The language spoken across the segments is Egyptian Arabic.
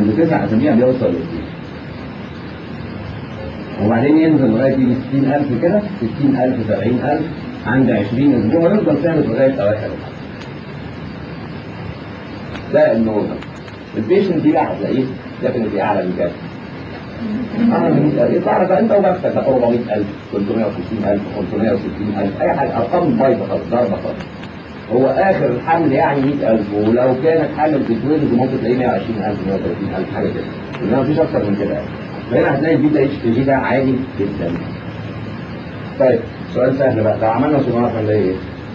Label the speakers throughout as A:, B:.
A: عند تسع اسابيع بيوصل للدين وبعدين ينزل لغايه يجي 60000 كده 60000 70000 عند 20 اسبوع يفضل ثابت لغايه اواخر الحمل ده النورمال البيشنت دي بقى هتلاقيه ديفنتلي اعلى من كده اعلى من 100000 يطلع لك انت وبختك بقى 400000 350000 560000 اي حاجه ارقام بايظه خالص ضربه خالص هو اخر الحمل يعني 100000 ولو كانت حامل بتتولد ممكن تلاقيه 120000 130000 حاجه كده انما مفيش اكتر من كده فهنا هتلاقي البيتا اتش تي جي ده عالي جدا طيب سؤال سهل بقى لو عملنا سونار هنلاقي ايه؟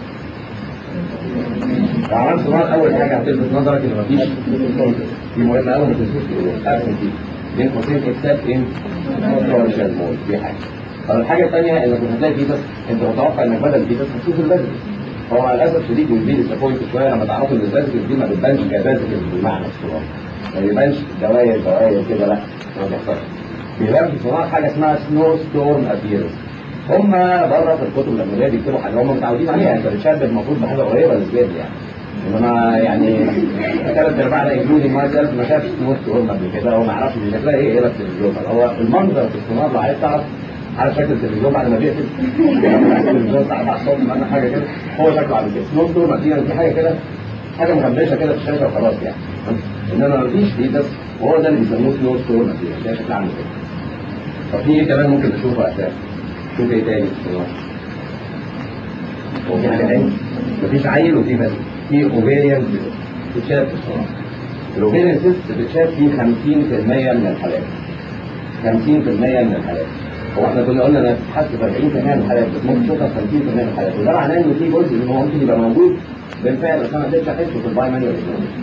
A: لو عملنا سونار اول حاجه هتلفت نظرك ان مفيش دي مهمه قوي ما تنسوش تقولوها ابسنت دي بين قوسين اكسبت ان بارشال مول دي حاجه طب الحاجه الثانيه انك مش هتلاقي فيتس انت متوقع انك بدل فيتس هتشوف البذل هو مع الاسف الشديد والبي ديسابوينت شويه لما تعرفوا ان البذل دي ما بتبانش كبذل بالمعنى الصغير ما بيبانش دواير دواير كده لا ما بيحصلش بيبان في الصناعه حاجه اسمها سنو ستورم ابيرنس هم بره في الكتب الاجنبيه بيكتبوا حاجه هم متعودين عليها انت بتشبه المفروض بحاجه قريبه للزيت يعني انما يعني ثلاث ارباعنا انكلودنج ماي سيلف ما شافش سنو ستورم قبل كده هو ما يعرفش دي شكلها ايه ايه بس التلفزيون هو المنظر في الصناعه لو عايز تعرف عارف شكل التلفزيون بعد ما بيقفل التلفزيون بتاع 4 الصبح مثلا حاجه كده هو شكله عامل كده سنو ستورم دي دي حاجه كده حاجه مغبشه كده في الشاشه وخلاص يعني انما ما فيش فيه بس وهو ده اللي بيسموه سنو ستورم دي شكل عامل كده طب في ايه كمان ممكن نشوفه اساسا شوف ايه تاني في الصناعه هو في حاجه تاني مفيش عيل وفي بس في اوفيريان بتتشاف في الصناعه الاوفيريان سيست بتتشاف في 50% من الحالات 50% من الحالات هو احنا كنا قلنا انها بتتحس في 40% من الحالات بس ممكن تشوفها في 50% من الحالات وده معناه انه في جزء ان هو ممكن يبقى موجود بالفعل بس انا ما قدرتش احسه في الباي مانيوال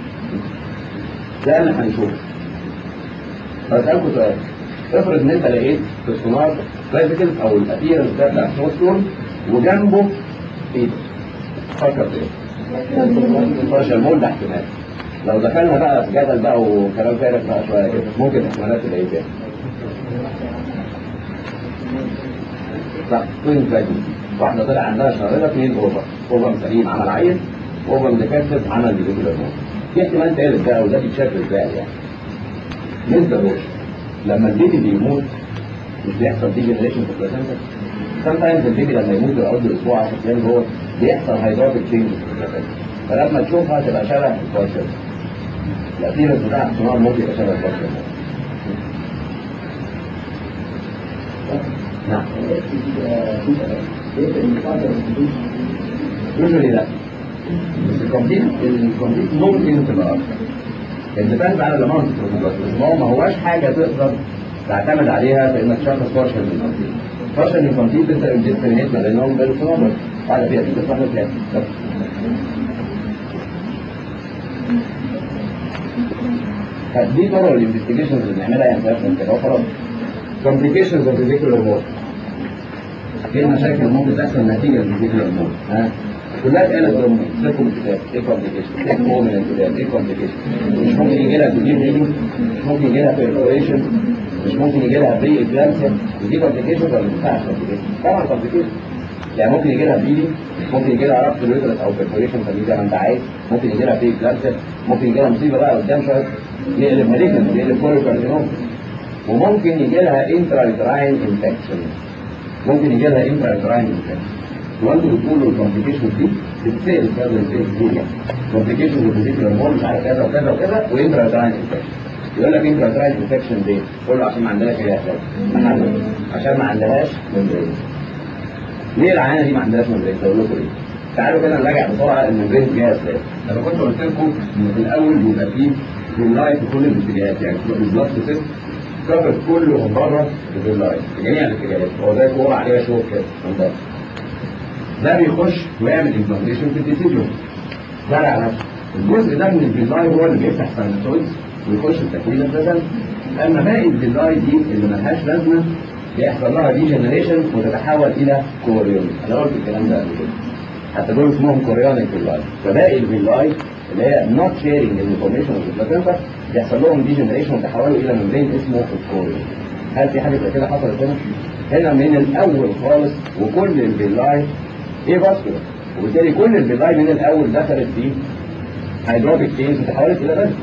A: ده اللي هنشوفه فاسالكم سؤال افرض ان انت لقيت في السونار فيزيكال او الابيرنس ده بتاع السونار وجنبه ايه فكر في ايه؟ فرش المول ده احتمال لو دخلنا بقى في جدل بقى وكلام فارغ بقى شويه كده ممكن احتمالات تبقى ايه تاني؟ صح توين فاجن واحده طلع عندها شهريه اثنين اوفر اوفر سليم عمل عين اوفر ديفكتيف عمل ديفكتيف في احتمال ثالث بقى وده بيتشاف ازاي يعني نسبه روش لما البيبي بيموت مش بيحصل دي جنريشن في البلاسنتا sometimes البيبي لما يموت يقعد له اسبوع 10 ايام جوه بيحصل هيدروبيك تشينج في البلاسنتا فلما تشوفها تبقى شبه البارشل الأثيرس بتاع الصناعة ممكن يبقى شبه البارشل نعم يوجولي لا بس الكومبليت الكومبليت ممكن تبقى اكتر الديبند على الاماونت بس هو ما هواش حاجه تقدر تعتمد عليها في انك تشخص بارشل من الكومبليت بارشل من الكومبليت انت بتديسكريميت ما بينهم بالصنابر بعد فيها في تصنف ثلاثه بس دي طرق الانفستيجيشنز اللي بنعملها يعني فيهاش كده وخلاص complications of residual remote ايه المشاكل اللي ممكن تحصل نتيجه للريزيكولار مود ها كلها اتقالت ضمن سيركم كتاب ايه كومبليكيشن ايه مومنت كتاب ايه كومبليكيشن مش ممكن يجي لها تجيب هيلينج مش ممكن يجي لها بيرفوريشن مش ممكن يجي لها بري اكلامسيا ودي كومبليكيشن ولا ما ينفعش كومبليكيشن طبعا كومبليكيشن يعني ممكن يجي لها بليدنج ممكن يجي لها ربط اليوترس او بيرفوريشن فدي زي ما انت عايز ممكن يجي لها بري اكلامسيا ممكن يجي لها مصيبه بقى قدام شويه يقلب مالجنت يقلب كوريو وممكن يجي لها انترايتراين انفكشن ممكن يجي لها انترايتراين انفكشن وانتوا بتقولوا الكومبليكيشن دي بتسال كذا ازاي بتقول يعني كومبليكيشن وبوزيشن هرمون مش عارف كذا وكذا وكذا وانترايتراين انفكشن يقول لك انترايتراين انفكشن ليه؟ تقول له عشان ما عندهاش ايه عشان ما عندهاش ممبرين ليه العيانه دي ما عندهاش ممبرين؟ اقول لكم ليه؟ تعالوا كده نراجع بسرعه الممبرين جايه ازاي؟ انا كنت قلت لكم ان في الاول بيبقى فيه في كل الاتجاهات يعني بالظبط ست كفر كله من بره بدون لاين في جميع الاتجاهات هو زي كوره عليها شوط كده من بره ده بيخش ويعمل امبلانتيشن في الديسيجن زرع نفسه الجزء ده من البيلاي هو اللي بيفتح ساينسويدز ويخش في تكوين البدن اما باقي البيلاي دي اللي ملهاش لازمه بيحصل لها دي جنريشن وتتحول الى كوريون انا قلت الكلام ده قبل كده حتى دول اسمهم كوريونيك بيلاي فباقي البيلاي اللي هي not sharing information with the placenta يحصل لهم دي جنريشن وتحولوا الى ممبرين اسمه الكوريون هل في حاجه زي كده حصلت هنا؟ هنا من الاول خالص وكل البيلاي ايه فاسكولار وبالتالي كل البيلاي من الاول دخلت في هيدروبيك تشينج وتحولت الى بس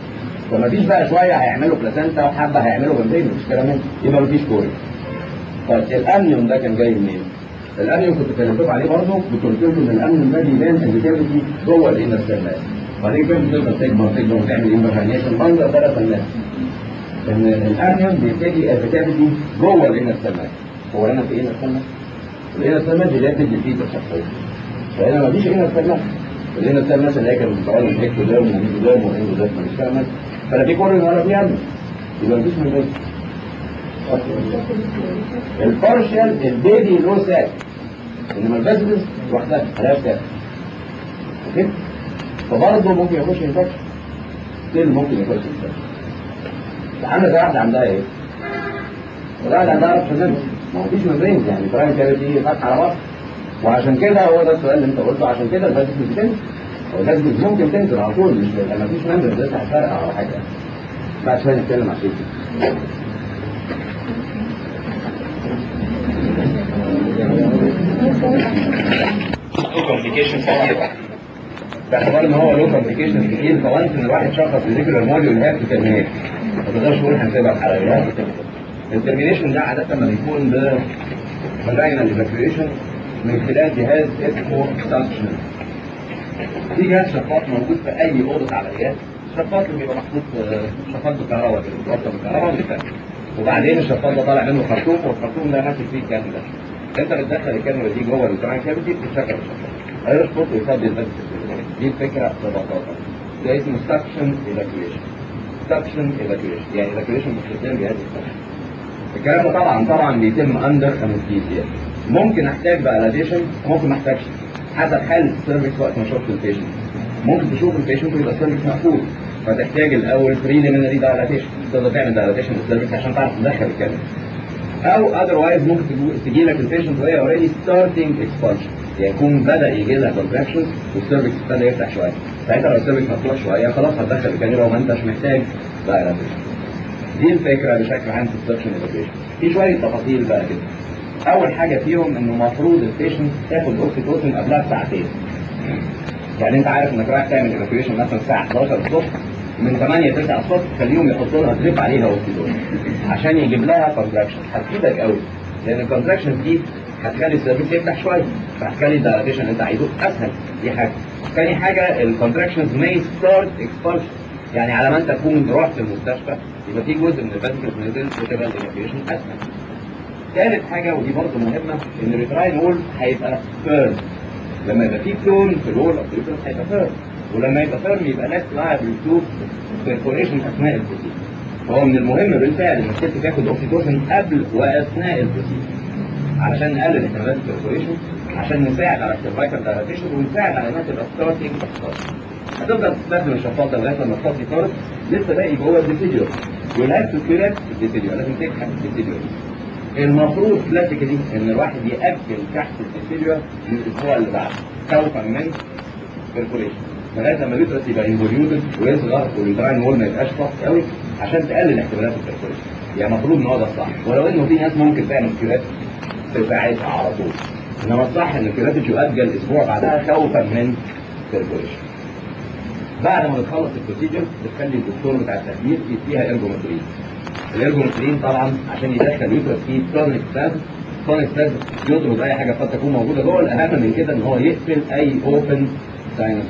A: فما فيش بقى شويه هيعملوا بلاسنتا وحبه هيعملوا جنبين مفيش كلام من يبقى مفيش كوري طيب الامنيوم ده كان جاي منين؟ الامنيوم كنت كلمتكم عليه برضه كنت قلت لكم ان الامنيوم ده بيبان الفيتامين جوه الانر سيلات وبعدين كده بتفضل تكبر تكبر وتعمل انفرنيشن منظر ثلاث الناس ان الامنيوم بيبتدي الفيتامين جوه الانر سيلات هو هنا في انر سيلات الانر سيلات اللي هي بتدي فيه الشخصيه فهنا مفيش انر سيلات الانر سيلات اللي هي كانت بتقعد اكتوديرم وميزوديرم واندوديرم مش فاهم فلا في كورن ولا في امنيوم يبقى مفيش من دول البارشال البيبي له ساك انما البازلس لوحدها ملهاش ساك اوكي فبرضه ممكن يخش انفكشن ستيل ممكن يخش انفكشن عندك واحده عندها ايه؟ واحده عندها ربشه نفس ما هو مفيش مبرينز يعني برايم كاريتي فتح على بعض وعشان كده هو ده السؤال اللي انت قلته عشان كده البازلس بتنزل هو البازلس ممكن تنزل على طول مش ما فيش ممبر لسه هتفرقع او حاجه بعد شويه نتكلم عن شيء له كومبليكيشنز كتير باعتبار ان هو له كومبليكيشنز كتير فوانس ان الواحد شخص ريجولار موديول هاب ترمينيت ما تقدرش تقول هنسيبها بحلقات الترمينيشن ده عاده ما بيكون ب فاجينال ايفاكيويشن من خلال جهاز اسمه سانكشن في جهاز شفاط موجود في اي اوضه عمليات الشفاط اللي بيبقى محطوط شفاط بالكهرباء كده بيتوصل بالكهرباء وبيتفك وبعدين الشفاط ده طالع منه خرطوم والخرطوم ده ماسك فيه الكانولا انت بتدخل الكاميرا دي جوه الجراين كافيتي بتشغل الشفاط هيشفط ويفضي البث دي الفكره ببساطه ده اسمه سكشن ايفاكيويشن سكشن ايفاكيويشن يعني ايفاكيويشن باستخدام جهاز السكشن الكلام ده طبعا طبعا بيتم اندر انستيزيا ممكن احتاج بالاديشن ممكن ما احتاجش حسب حاله السيرفكس وقت ما شفت البيشنت ممكن تشوف البيشنت ويبقى السيرفكس مقفول فتحتاج الاول بريليمينري دايلاتيشن تقدر تعمل دايلاتيشن للسيرفكس عشان تعرف تدخل الكاميرا او اذروايز ممكن تجي لك البيشنت وهي اوريدي ستارتنج اكسبانشن يعني يكون بدا يجي لها كونتراكشن والسيرفكس ابتدى يفتح شويه ساعتها لو السيرفكس مفتوح شويه خلاص هتدخل الكاميرا وما انتش محتاج دايلاتيشن دي الفكره بشكل عام في السكشن ايفاكيويشن في شويه تفاصيل بقى كده اول حاجه فيهم انه المفروض البيشنت تاخد اوكسيتوسن قبلها بساعتين يعني انت عارف انك رايح تعمل ايفاكيويشن مثلا الساعه 11 الصبح من 8 9 الصبح خليهم يحطوا لها دريب عليها اوكسيتوسن عشان يجيب لها كونتراكشن هتفيدك قوي لان الكونتراكشن دي هتخلي السيرفيس يفتح شويه فهتخلي الدايلاتيشن اللي انت عايزه اسهل دي حاجه ثاني حاجه الكونتراكشنز ماي ستارت اكسبانشن يعني على ما انت تكون رحت المستشفى يبقى في جزء من الفاسكس نزل وتبقى الايفاكيويشن اسهل ثالث حاجه ودي برضه مهمه ان الريتراين وول هيبقى فيرم لما يبقى في كلون في الوول اوف هيبقى فيرم ولما يبقى فيرم يبقى ناس لايبل تو بيرفوريشن اثناء البروسيس فهو من المهم بالفعل ان الست تاخد اوكسيتوسن قبل واثناء البروسيس علشان نقلل احتمالات البرفوريشن عشان نساعد على السرفايفل دايلاتيشن ونساعد على انها تبقى ستارتنج هتفضل تستخدم الشفاط ده لغايه لما تفضي خالص لسه باقي جوه الديسيديور والهاف تو كيرات الديسيديور لازم تكحت الديسيديور المفروض كلاسيكالي ان الواحد ياجل كحت الديسيديور للاسبوع اللي بعده خوفا من برفوريشن لغايه لما اليوترس يبقى انفوليوتد ويصغر واليوتراين وول ما يبقاش فاضي قوي عشان تقلل احتمالات البرفوريشن يعني المفروض ان هو ده الصح ولو انه في ناس ممكن تعمل كيرات في ساعتها على طول انما الصح ان الكيرات يؤجل اسبوع بعدها خوفا من برفوريشن بعد ما بتخلص البروسيجر بتخلي الدكتور بتاع التخدير يديها ارجومترين الارجومترين طبعا عشان يدخل يوترس فيه تونيك سباز تونيك سباز يطرد اي حاجه قد تكون موجوده جوه الاهم من كده ان هو يقفل اي اوبن ساينس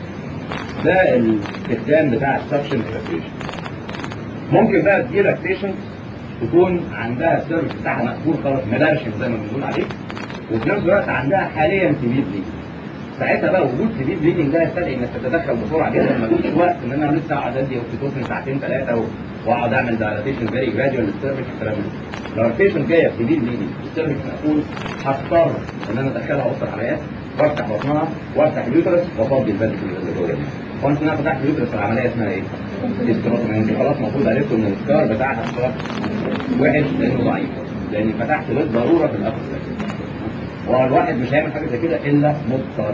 A: ده الاستخدام بتاع السكشن ايفاكيويشن ممكن بقى تجيلك بيشنت تكون عندها السيرفس بتاعها مقفول خالص مدرشن زي ما بنقول عليه وفي نفس الوقت عندها حاليا سيفير بليدنج ساعتها بقى وجود سيفير بليدنج ده يستدعي انك تتدخل بسرعه جدا مفيش وقت ان انا لسه اقعد ادي اوكسيتوسن ساعتين ثلاثه واقعد اعمل دايلاتيشن فيري جراديوال للسيرفكس الكلام ده لو البيشنت جايه بسيفير بليدنج السيرفكس مقفول هضطر ان انا ادخلها وسط العمليات وافتح بطنها وافتح اليوترس وافضي البلد اللي جوه وانت انا فتحت اليوترس العمليه اسمها ايه؟ استروتومي انت خلاص المفروض عرفتوا ان السكار بتاعها سكار وحش لانه ضعيف لان فتحت للضروره في الابر والواحد مش هيعمل حاجه زي كده الا مضطر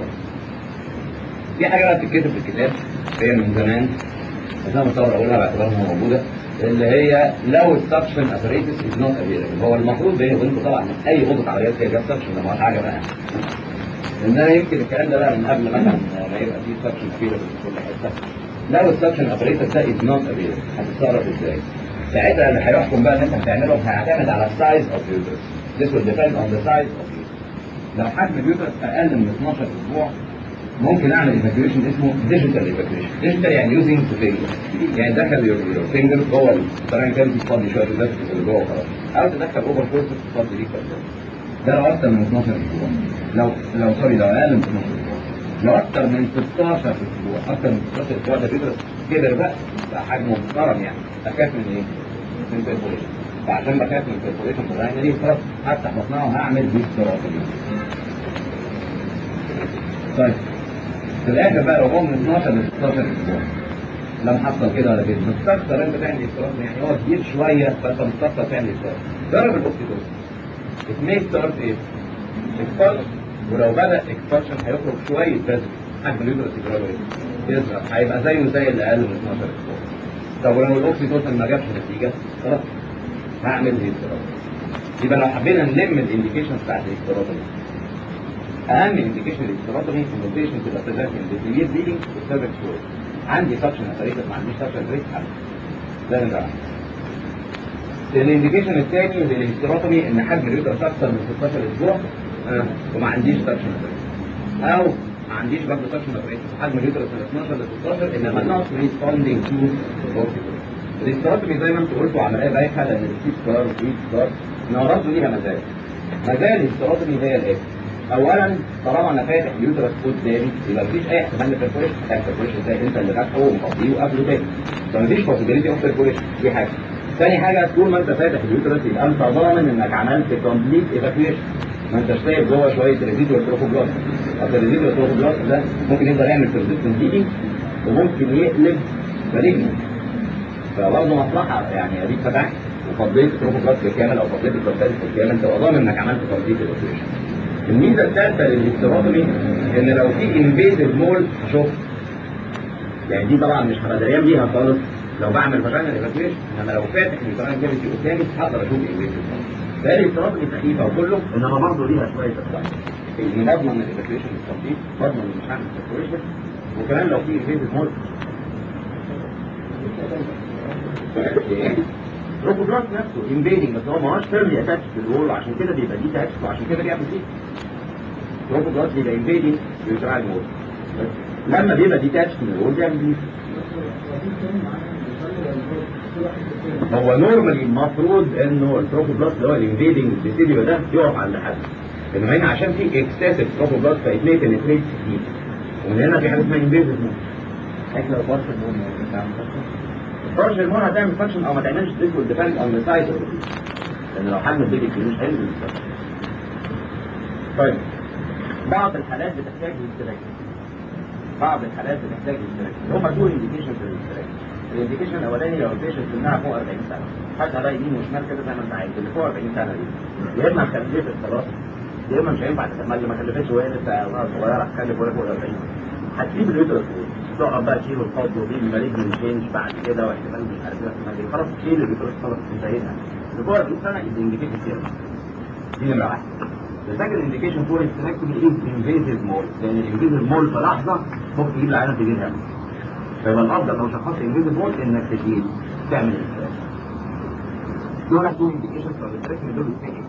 A: في حاجه بقى بتتكتب في الكتاب هي من زمان بس انا مضطر اقولها باعتبارها موجوده اللي هي لو السكشن ابريتس از نوت افيلبل هو المفروض بيني وبينكم طبعا من اي اوضه عمليات فيها جاب سكشن ده ما حاجه بقى ان انا يمكن الكلام ده بقى من قبل مثلا ما يبقى فيه سكشن افيلبل في كل حته لو السكشن ابريتور ده از نوت افيلبل هتتصرف ازاي؟ ساعتها اللي هيحكم بقى اللي انت بتعمله هيعتمد على السايز اوف يوترس This will depend on the size of uterus. لو حجم اليوترس اقل من 12 اسبوع ممكن اعمل ايفاكيويشن اسمه ديجيتال ايفاكيويشن ديجيتال يعني يوزنج تو فينجر يعني دخل يور فينجر جوه الطريقه كده تفضي شويه الدم اللي جوه خلاص او تدخل اوفر فورس تفضي ليك ده لو اكتر من 12 اسبوع لو لو سوري لو اقل من 12 اسبوع لو اكتر من 16 اسبوع اكتر من 16 اسبوع ده بيدرس كبر بقى بقى حجمه محترم يعني بخاف من ايه؟ من بيرفوريشن فعشان بخاف من بيرفوريشن في دي خلاص هفتح بطنها وهعمل دي استراتيجي طيب في الاخر بقى لو هو من 12 ل 16 اسبوع لم حصل كده ولا كده مستخسر انت تعمل استراتيجي يعني هو كبير شويه فانت مستخسر تعمل استراتيجي جرب الاوكسيتوسن اتنين ستارت ايه؟ اكسبالشن ولو بدا اكسبالشن هيخرج شويه بس حجم اليوترس يجرى ايه؟ يظهر هيبقى زيه زي اللي اقل من 12 اسبوع طب ولو الاوكسيتوسن ما جابش نتيجه خلاص هعمل دي استراتيجي يبقى لو حبينا نلم الانديكيشنز بتاعت الاستراتيجي اهم انديكيشن الاستراتيجي ان البيشنت تبقى بريزنت بالسيفير بليدنج والسيرفكس فلويد عندي سكشن ابريتس ما عنديش سكشن ابريتس لازم ده الانديكيشن الثاني للاستراتيجي ان حجم اليوترس اكثر من 16 اسبوع آه. وما عنديش سكشن ابريتس او ما عنديش برضه سكشن ابريتس حجم اليوترس من 12 ل 16 انما نوت ريسبوندينج تو الاستراتيجي زي ما انتوا قلتوا عمليه بايخه لان السي ستار والبي ستار انها برضه ليها مزايا مزايا الاستراتيجي هي الاتي اولا طالما انا فاتح اليوترس قدامي يبقى مفيش اي احتمال للبرفوريشن هتعمل برفوريشن ازاي انت اللي فاتحه ومفضيه وقافله تاني فمفيش possibility اوف برفوريشن دي حاجه ثاني حاجه طول ما انت فاتح اليوترس يبقى انت ضامن انك عملت كومبليت ايفاكيويشن ما انتش سايب جوه شويه ريزيدوال تروفوبلاست اصل الريزيدوال تروفوبلاست ده ممكن يقدر يعمل بيرزيستنت بليدنج وممكن يقلب مالجنت فبرضه مصلحه يعني اديك فتحت وفضيت التروفوبلاست بالكامل او فضيت البروتين بالكامل تبقى ضامن انك عملت كومبليت ايفاكيويشن الميزه الثالثه للاستراتيجي ان لو في انفيدد مول هشوف يعني دي طبعا مش هبقى دريان بيها خالص لو بعمل فاجينال ايفاكيويشن انما لو فاتح الفاجينال كافيتي قدامي هقدر اشوف انفيدد مول فهي الاستراتيجي خفيفه وكله انما برضه ليها شويه اصلاح اني بضمن الايفاكيويشن التنظيف بضمن اني مش هعمل ايفاكيويشن وكمان لو في انفيدد مول روبوبلاس نفسه امبيدنج بس هو ما هوش فيرلي اتاتش للوول عشان كده بيبقى دي تاتش وعشان كده بيعمل دي روبوبلاس بيبقى امبيدنج بيشرع الوول لما بيبقى دي تاتش للوول بيعمل دي هو نورمالي المفروض انه التروفوبلاس اللي هو الانفيدنج ديسيديو ده يقف عند حد انما هنا عشان في اكسسيف تروفوبلاس فيتنيت بنتريت كتير ومن هنا في حاجه اسمها انفيدنج
B: احنا لو بارشل مون بتعمل
A: البارشل المون هتعمل فاكشن او ما تعملش this will depend on the size of the لان لو حجم البيبي كبير مش هينزل طيب بعض الحالات بتحتاج للتراكم بعض الحالات بتحتاج للتراكم هما تو انديكيشنز للتراكم الانديكيشن الاولاني لو البيشنت سنها فوق 40 سنه حتى بقى يمين وشمال كده زي ما انت عايز اللي فوق 40 سنه دي يا اما خلفت خلاص يا اما مش هينفع تكمل اللي ما خلفتش وهي لسه صغيره هتخلف ولا فوق 40 هتسيب اليوترس تقعد بقى تشيل الفضل وتجيب المريض من تشينج بعد كده واحتمال مش عارف ايه واحتمال ايه خلاص تشيل اليوترس خلاص انتهينا اللي فوق 40 سنه الانديكيشن كتير دي نمره واحد السكند انديكيشن فور السلكتومي از انفيزيف مول لان الانفيزيف مول في لحظه ممكن تجيب العينه تجيب هم فيبقى الافضل لو شخصت انفيزيف مول انك تجيب تعمل ايه دول تو انديكيشن فور السلكتومي دول الاثنين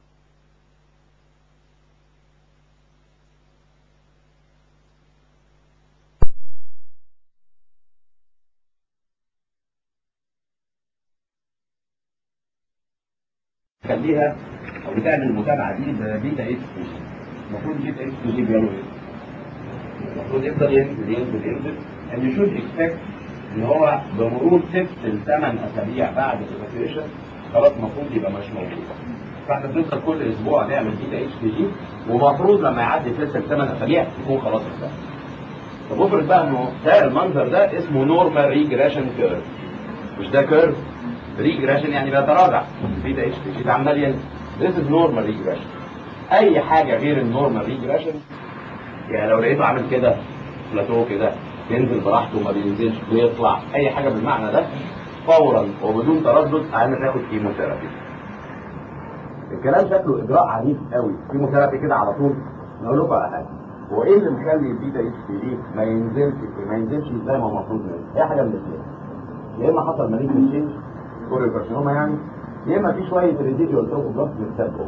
A: خليها او بتعمل المتابعه دي ببيتا اتش تي جي المفروض بيتا اتش تي جي بيعمل ايه؟ المفروض يفضل ينزل ينزل ينزل and you should expect ان هو بمرور ست لثمان اسابيع بعد الايفاكيويشن خلاص المفروض يبقى مش موجود فاحنا بنفضل كل اسبوع نعمل بيتا اتش تي جي ومفروض لما يعدي ست لثمان اسابيع يكون خلاص اختفى طب افرض بقى انه ده المنظر ده اسمه نورمال ريجريشن كيرف مش ده كيرف ريجريشن يعني بيتراجع بيتا اتش تي جي ده عمال ينزل This is normal regression اي حاجه غير النورمال ريجريشن يعني لو لقيته عامل كده بلاتو كده ينزل براحته ما بينزلش بيطلع اي حاجه بالمعنى ده فورا وبدون تردد عايز تاخد كيموثيرابي الكلام شكله اجراء عنيف قوي كيموثيرابي كده على طول نقول لكم على حاجه هو ايه اللي مخلي البيتا اتش تي دي ما ينزلش ما ينزلش زي ما هو المفروض منه هي حاجه من الاثنين يا اما حصل مالين تشينج كوريو كارسينوما يعني يا اما في شويه ريزيديوال تروفوبلاست متسابقه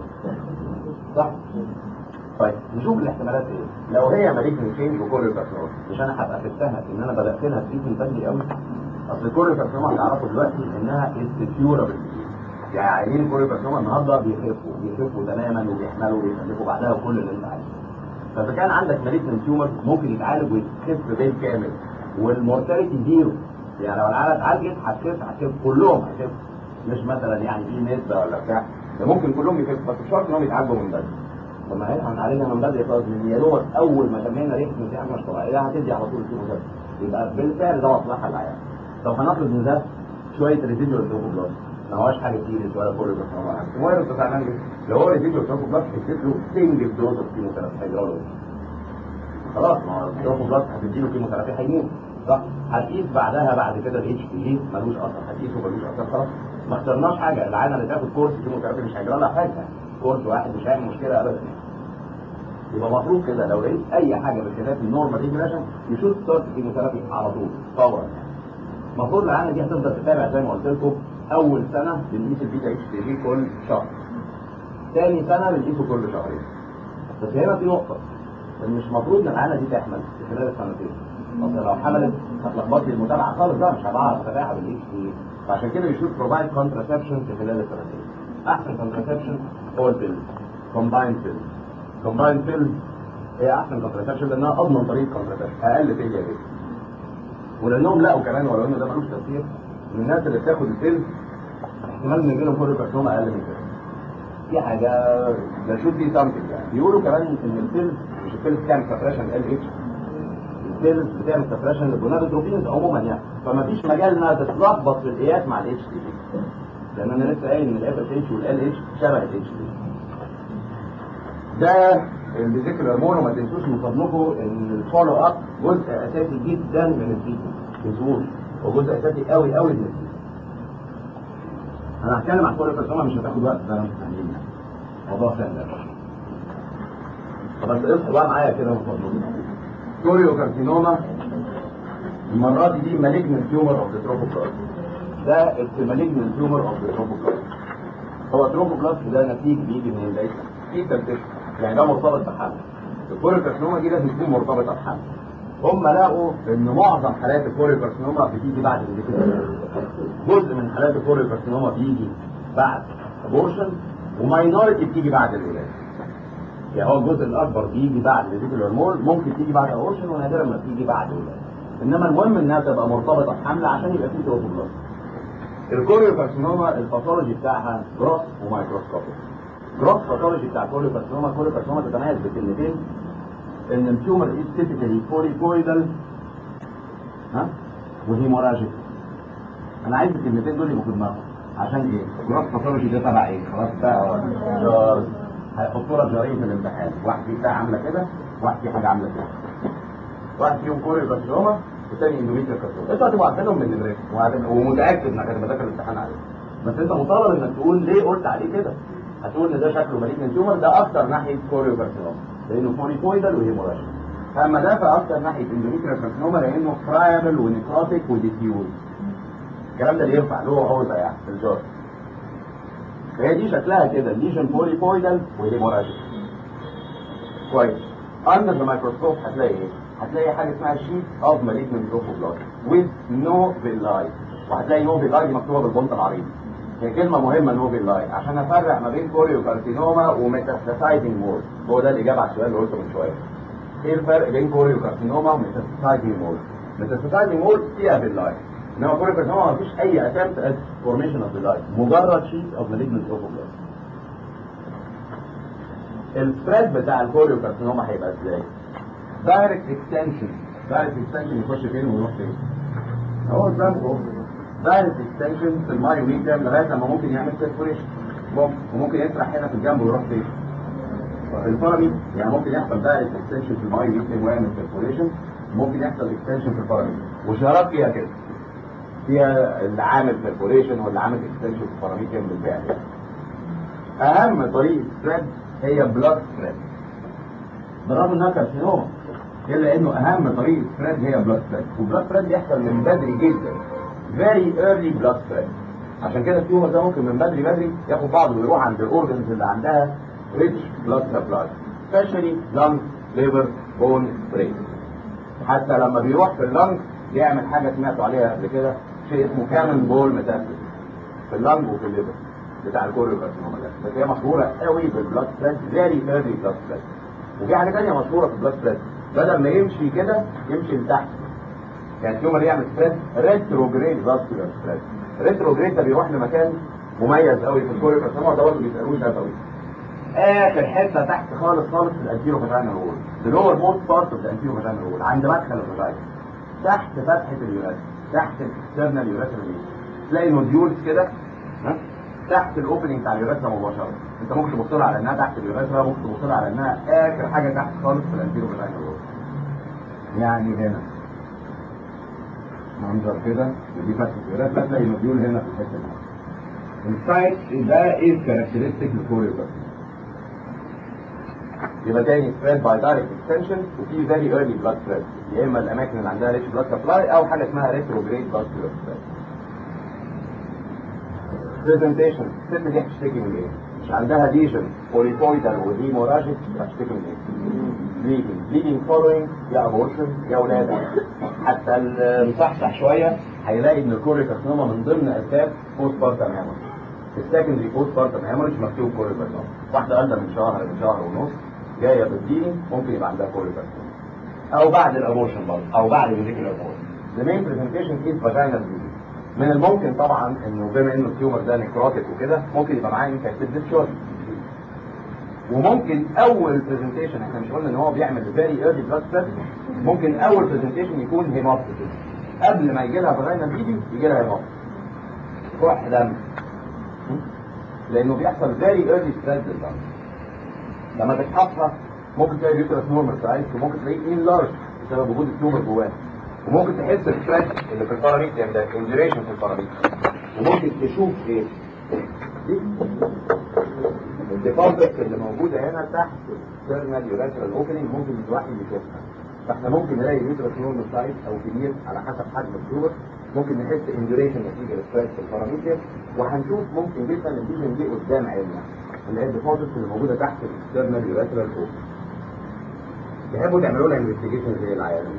A: صح طيب نشوف الاحتمالات ايه لو هي مالين تشينج وكوريو كارسينوما مش انا هبقى فدتها ان انا بدات لها تريتمنت بدري قوي اصل الكوريو كارسينوما هتعرفوا دلوقتي انها استيورابل يعني عيانين الكوريو كارسينوما النهارده بيخفوا بيخفوا تماما وبيحملوا وبيخلفوا بعدها وكل اللي انت عايزه فاذا كان عندك مالين تيومر ممكن يتعالج ويخف بالكامل والمورتاليتي زيرو يعني لو العيال اتعالجت هتخف هتخف كلهم هتخف مش مثلا يعني في نسبه ولا بتاع ده ممكن كلهم يخفوا بس مش شرط انهم يتعالجوا من بدري طب ما هي هنعالجها من بدري خالص من يا دوبك اول ما شمينا ريحه من حاجه مش طبيعيه هتدي على طول الكيموثيرابي يبقى بالفعل ده مصلحه للعيان طب هنفرض ان ده شويه ريزيديوال تروفوبلاست ما هوش حاجه سيريس ولا كل ده المهم انت تعمل ايه؟ لو هو ريزيديوال تروفوبلاست اديت له سنجل دوز اوف كيموثيرابي هيجرى خلاص ما هو التروفوبلاست هتديله كيموثيرابي هيموت صح هتقيس بعدها بعد كده الاتش بي جي ملوش اثر هتقيسه ملوش اثر خلاص ما اخترناش حاجه العينه اللي تاخد كورس كيموثيرابي مش هيجرى لها حاجه كورس واحد مش هيعمل مشكله ابدا يبقى المفروض كده لو لقيت اي حاجه بخلاف النورمال ريجريشن يشوف ستارت كيموثيرابي على طول فورا المفروض العينه دي هتفضل تتابع زي ما قلت لكم اول سنه بنقيس البيتا اتش تي جي كل شهر ثاني سنه بنقيسه كل شهرين بس هنا في نقطه ان مش المفروض ان العينه دي تحمل في خلال السنتين اصل لو حملت هتلخبط لي المتابعه خالص بقى مش هبقى اتابعها بالاتش تي جي فعشان كده بيشوف بروفايد كونتراسبشن في خلال السنتين احسن كونتراسبشن هو البيل كومبايند بيل كومبايند بيل هي احسن كونتراسبشن لانها اضمن طريقه كونتراسبشن اقل فيليا ريت ولانهم لقوا كمان ولو ان ده ملوش تاثير ان الناس اللي بتاخد البيل احتمال ان يجيلهم كوريو كارسينوما اقل من كده في حاجه ده شوت دي سامثينج يعني بيقولوا كمان ان البيل مش البيل بتعمل سبريشن ال اتش البيل بتعمل سبريشن للجونادوتروبينز عموما يعني فما فيش مجال انها تتلخبط في القياس مع الاتش تي جي لان انا لسه قايل ان الاف اتش والال اتش شبه الاتش تي ده الفيزيكال هرمون وما تنسوش من فضلكم ان الفولو اب جزء اساسي جدا من التريتمنت ما تنسوش هو جزء اساسي قوي قوي من التريتمنت انا هتكلم عن كوريو كارسينوما مش هتاخد وقت ده مستحيل موضوع سهل قوي بس اصحوا بقى معايا كده من فضلكم كوريو كارسينوما المره دي دي مالجنت تيومر اوف ذا تروفوبلاست ده المالجنت تيومر اوف ذا تروفوبلاست هو تروفوبلاست ده نتيجه بيجي من البيت في تنتشر يعني ده مرتبط بحمل الكوريو كارسينوما دي لازم تكون مرتبطه بحمل هم لقوا ان معظم حالات الكوريو كارسينوما بتيجي بعد الفيزيكال جزء من حالات الكوريو كارسينوما بيجي بعد ابورشن وماينورتي بتيجي بعد الولاده يعني هو الجزء الاكبر بيجي بعد الفيزيكال هرمون ممكن تيجي بعد ابورشن ونادرا ما بتيجي بعد الولاده انما المهم انها تبقى مرتبطه بحمل عشان يبقى فيه تروفوبلاست الكوريو كارسينوما الباثولوجي بتاعها جروس ومايكروسكوبيك جروس باثولوجي بتاع الكوريو كارسينوما الكوريو كارسينوما تتميز بكلمتين ان التيومر از تيبيكالي بوليبويدال ها وهيموراجيك انا عايز الكلمتين دول يبقوا في دماغك عشان ايه؟ جروس باثولوجي ده تبع ايه؟ خلاص بقى جار هيحطوا لك جارين في الامتحان واحد فيه بتاع عامله كده واحد فيه حاجه عامله كده واحد فيهم كوريو كارسينوما والتاني اندوميتريال كارسينوما انتوا هتبقوا عارفينهم من النمرات ومتاكد انك هتبقى داخل الامتحان عليه بس انت مطالب انك تقول ليه قلت عليه كده هتقول ان ده شكله مالين تيومر ده اكتر ناحيه كوريو كارسينوما لانه بوليبويدال وهيموراجيك اما ده فاكتر ناحيه اندوميتريال كارسينوما لانه فرايبل ونيكروتيك وديفيوز الكلام ده اللي ينفع له عوزه يعني في الجار فهي دي شكلها كده ليجن بوليبويدال وهيموراجيك كويس اندر ذا مايكروسكوب هتلاقي ايه؟ هتلاقي حاجه اسمها شيت اوف مالجنت تروفوبلاست ويز نو فيلاي وهتلاقي نو فيلاي دي مكتوبه بالبنط العريض هي كلمة مهمة نوفل لاين عشان افرق ما بين كوريو كارسينوما وميتاستاسايتنج مول هو ده الإجابة على السؤال اللي قلته من شوية ايه الفرق بين كوريو كارسينوما وميتاستاسايتنج مول ميتاستاسايتنج مول فيها فيلاي انما كوريو كارسينوما ما فيش اي اتمت ات فورميشن اوف فيلاي مجرد شيت اوف مالجنت اوفوبلاست السبريد بتاع الكوريو كارسينوما هيبقى ازاي؟ دايركت اكستنشن دايركت اكستنشن يخش فين ويروح فين؟ هو قدامكم دايركت اكستنشن في المايوميديم لغايه لما ممكن يعمل سيركوليشن ممكن وممكن يسرح هنا في الجنب ويروح فين؟ في الباراميد يعني ممكن يحصل دايركت اكستنشن في المايوميديم ويعمل سيركوليشن ممكن يحصل اكستنشن في الباراميد وشارات فيها كده فيها اللي عامل سيركوليشن واللي عامل اكستنشن في الباراميديم بالفعل اهم طريقه سبريد هي بلاد سبريد بالرغم انها كارسينوما الا انه اهم طريقه سبريد هي بلاد سبريد والبلاد سبريد بيحصل من بدري جدا very early blood spread عشان كده التيومر ده ممكن من بدري بدري ياخد بعضه ويروح عند الاورجنز اللي عندها rich blood supply especially lung liver bone brain حتى لما بيروح في اللنج بيعمل حاجه سمعتوا عليها قبل كده شيء اسمه كامن بول ميتاستاسيس في اللنج وفي الليفر بتاع الكوريوكارسينوما ده بس هي مشهوره قوي بالبلاد سبريد فيري ايرلي بلاد سبريد وفي حاجه ثانيه مشهوره في البلاد سبريد بدل ما يمشي كده يمشي لتحت يعني التيومر يعمل سبريد ريتروجريد فاسكولار سبريد ريتروجريد ده بيروح لمكان مميز قوي في الكوريوكارسينوما ده برضه بيسالوه ده قوي اخر حته تحت خالص خالص في الانتيرو فاجينال وول the lower most part of the anterior vaginal wall عند مدخل الفاجينا تحت فتحه اليورات تحت الاكسترنال يوراتال تلاقي نوديولز كده ها تحت الاوبننج بتاع اليوراترا مباشره انت ممكن تبص لها على انها تحت اليوراترا ممكن تبص لها على انها اخر حاجه تحت خالص في الانتيرو فاجينال وول يعني هنا منظر كده ودي فتحه اليوراترا تلاقي نوديول هنا في الحته دي السايت ده ايه كاركترستيك للكوريوباثي يبقى تاني spread by direct extension وفي very early blood spread يا اما الاماكن اللي عندها rich blood supply او حاجه اسمها retrograde vascular spread. presentation الست دي هتشتكي من ايه؟ مش عندها ليجن بوليبويدال وهيموراجيك هتشتكي من ايه؟ bleeding bleeding following يا abortion يا ولاده حتى المصحصح شويه هيلاقي ان الكوريكارسينوما من ضمن اسباب بوست بارتم هيموريج السكندري بوست بارتم هيموريج مكتوب كوريكارسينوما واحده قلنا من شهر من شهر ونص جايه بالدين ممكن يبقى عندها كوريكارسينوما او بعد الابورشن برضه او بعد الفيديكال ابورشن the main presentation is vaginal disease من الممكن طبعا انه بما انه التيومر ده نكروتيك وكده ممكن يبقى معاه انفكتد ديسشارج وممكن اول برزنتيشن احنا مش قلنا ان هو بيعمل فيري ايرلي بلاد سبريد ممكن اول برزنتيشن يكون هيموبتيسيس قبل ما يجي لها فاجينال بيبي يجي لها هيموبتيسيس كح دم لانه بيحصل فيري ايرلي سبريد للدم لما تفحصها ممكن تلاقي اليوترس نورمال سايز وممكن تلاقيه ان لارج بسبب وجود التيومر جواه وممكن تحس بالفلاش اللي في الباراميتر ده انجريشن في الباراميتر وممكن تشوف ايه دي الديبارتمنت اللي موجوده هنا تحت السيرنال يوراترال اوبننج ممكن الواحد يشوفها فاحنا ممكن نلاقي اليوترس نورمال سايز او كبير على حسب حجم التيومر ممكن نحس انجريشن نتيجه للفلاش في الباراميتر وهنشوف ممكن جدا الليجن دي قدام عيننا اللي هي الديبارتمنت اللي موجوده تحت السيرنال يوراترال اوبننج تحبوا تعملوا لها انفستيجيشن زي العيانين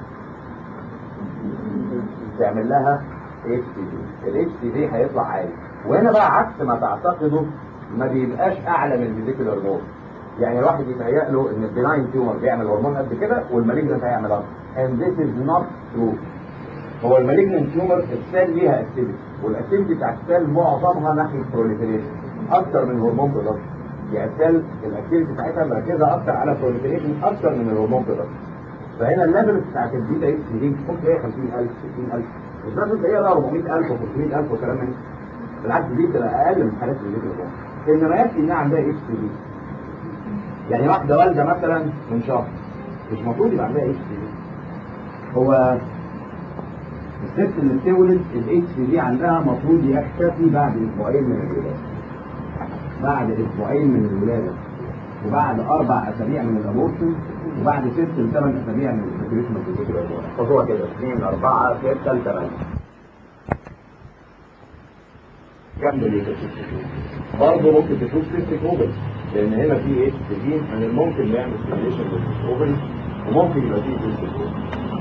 A: تعمل لها اتش تي في الاتش تي في هيطلع عالي وهنا بقى عكس ما تعتقدوا ما بيبقاش اعلى من الفيزيكال هرمون يعني الواحد يتهيأ له ان البناين تيومر بيعمل هرمون قد كده والمالجنت هيعمل اكتر and this is not true هو المالجنت تيومر السيل ليها اكتيفيتي والاكتيفيتي بتاع السيل معظمها ناحيه بروليفريشن اكتر من هرمون برودكشن يعني السيل الاكتيفيتي بتاعتها مركزه اكتر على بروليفريشن اكتر من الهرمون برودكشن فهنا الليفل بتاعت البيتا اكس دي ممكن تلاقيها 50000 60000 مش لازم تلاقيها بقى 400000 و500000 وكلام من بالعكس دي بتبقى اقل من حالات الفيديو ده انما يكفي انها عندها اتش دي يعني واحده والده مثلا من شهر مش المفروض يبقى عندها اتش دي هو الست اللي بتولد الاتش دي عندها المفروض يختفي بعد اسبوعين من الولاده بعد اسبوعين من الولاده وبعد اربع اسابيع من الابورشن وبعد ست لثمان اسابيع من السكريشن احفظوها كده 2 4 6 8 كمل برضه ممكن تشوف سيستيك اوفن لان هنا في اتش دي من الممكن نعمل سيميليشن للسيستيك اوفن وممكن يبقى فيه سيستيك اوفن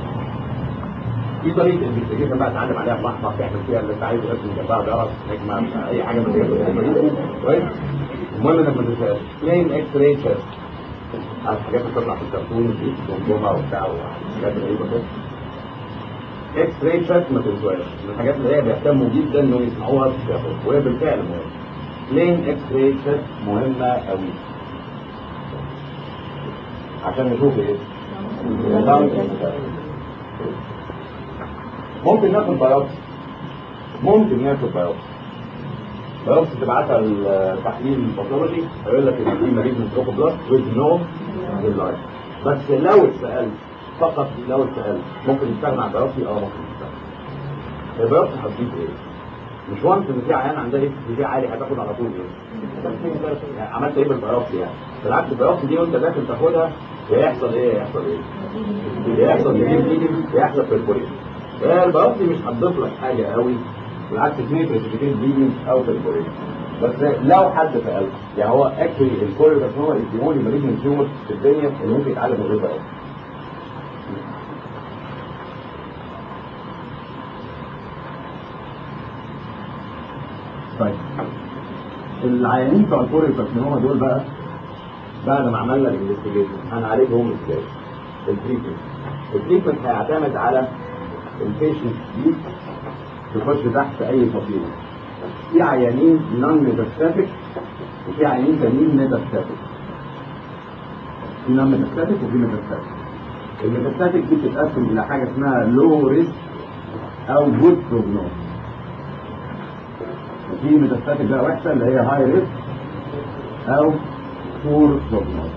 A: دي طريقه انفستيجيشن بقى اتعلم عليها بلحظه تعمل فيها اللي انت عايزه ارسم جنبها جرس نجمه اي حاجه من دي كويس المهم انك ما تنساش بلين اكس راي تشيست الحاجات اللي بتطلع في الكرتون دي جمجمه وبتاع وحاجات غريبه كده اكس راي تشيست ما تنسوهاش من الحاجات اللي هي بيهتموا جدا انهم يسمعوها في الشافه وهي بالفعل مهمه بلين اكس راي تشيست مهمه قوي عشان نشوف ايه ممكن ناخد بايوبسي ممكن ناخد بايوبسي بايوبسي تبعتها التحليل الباثولوجي هيقول لك ان في مريض من تروكو بلاس ويز نو لايف بس لو اتسالت فقط لو اتسالت ممكن نستغنى عن بايوبسي اه ممكن نستغنى البايوبسي هتجيب ايه؟ مش وانس ان في عيان عندها اتش دي عالي هتاخد على طول يعني عملت ايه بالبيوبسي يعني بالعكس البيوبسي دي وانت داخل تاخدها يحصل ايه يحصل ايه يحصل ايه يحصل بيرفوريشن البيوبسي مش هتضيف لك حاجه قوي بالعكس في بريسبيتيت بليدنج او بيرفوريشن بس لو حد سال يعني هو اكشلي الكوريو هو الديموني مالجن تيومر في الدنيا اللي ممكن يتعالج من غير بيوبسي طيب العيانين بتوع الكوريو كارسينوما دول بقى بعد ما عملنا الانفستيجيشن هنعالجهم ازاي؟ التريتمنت التريتمنت هيعتمد على البيشنت دي تخش تحت اي فصيله في عيانين نون ميتاستاتيك وفي عيانين تانيين ميتاستاتيك في نون ميتاستاتيك وفي ميتاستاتيك الميتاستاتيك دي بتتقسم الى حاجه اسمها لو ريسك او جود بروجنوز وفي ميتاستاتيك بقى وحشه اللي هي هاي ريسك او بور بروجنوز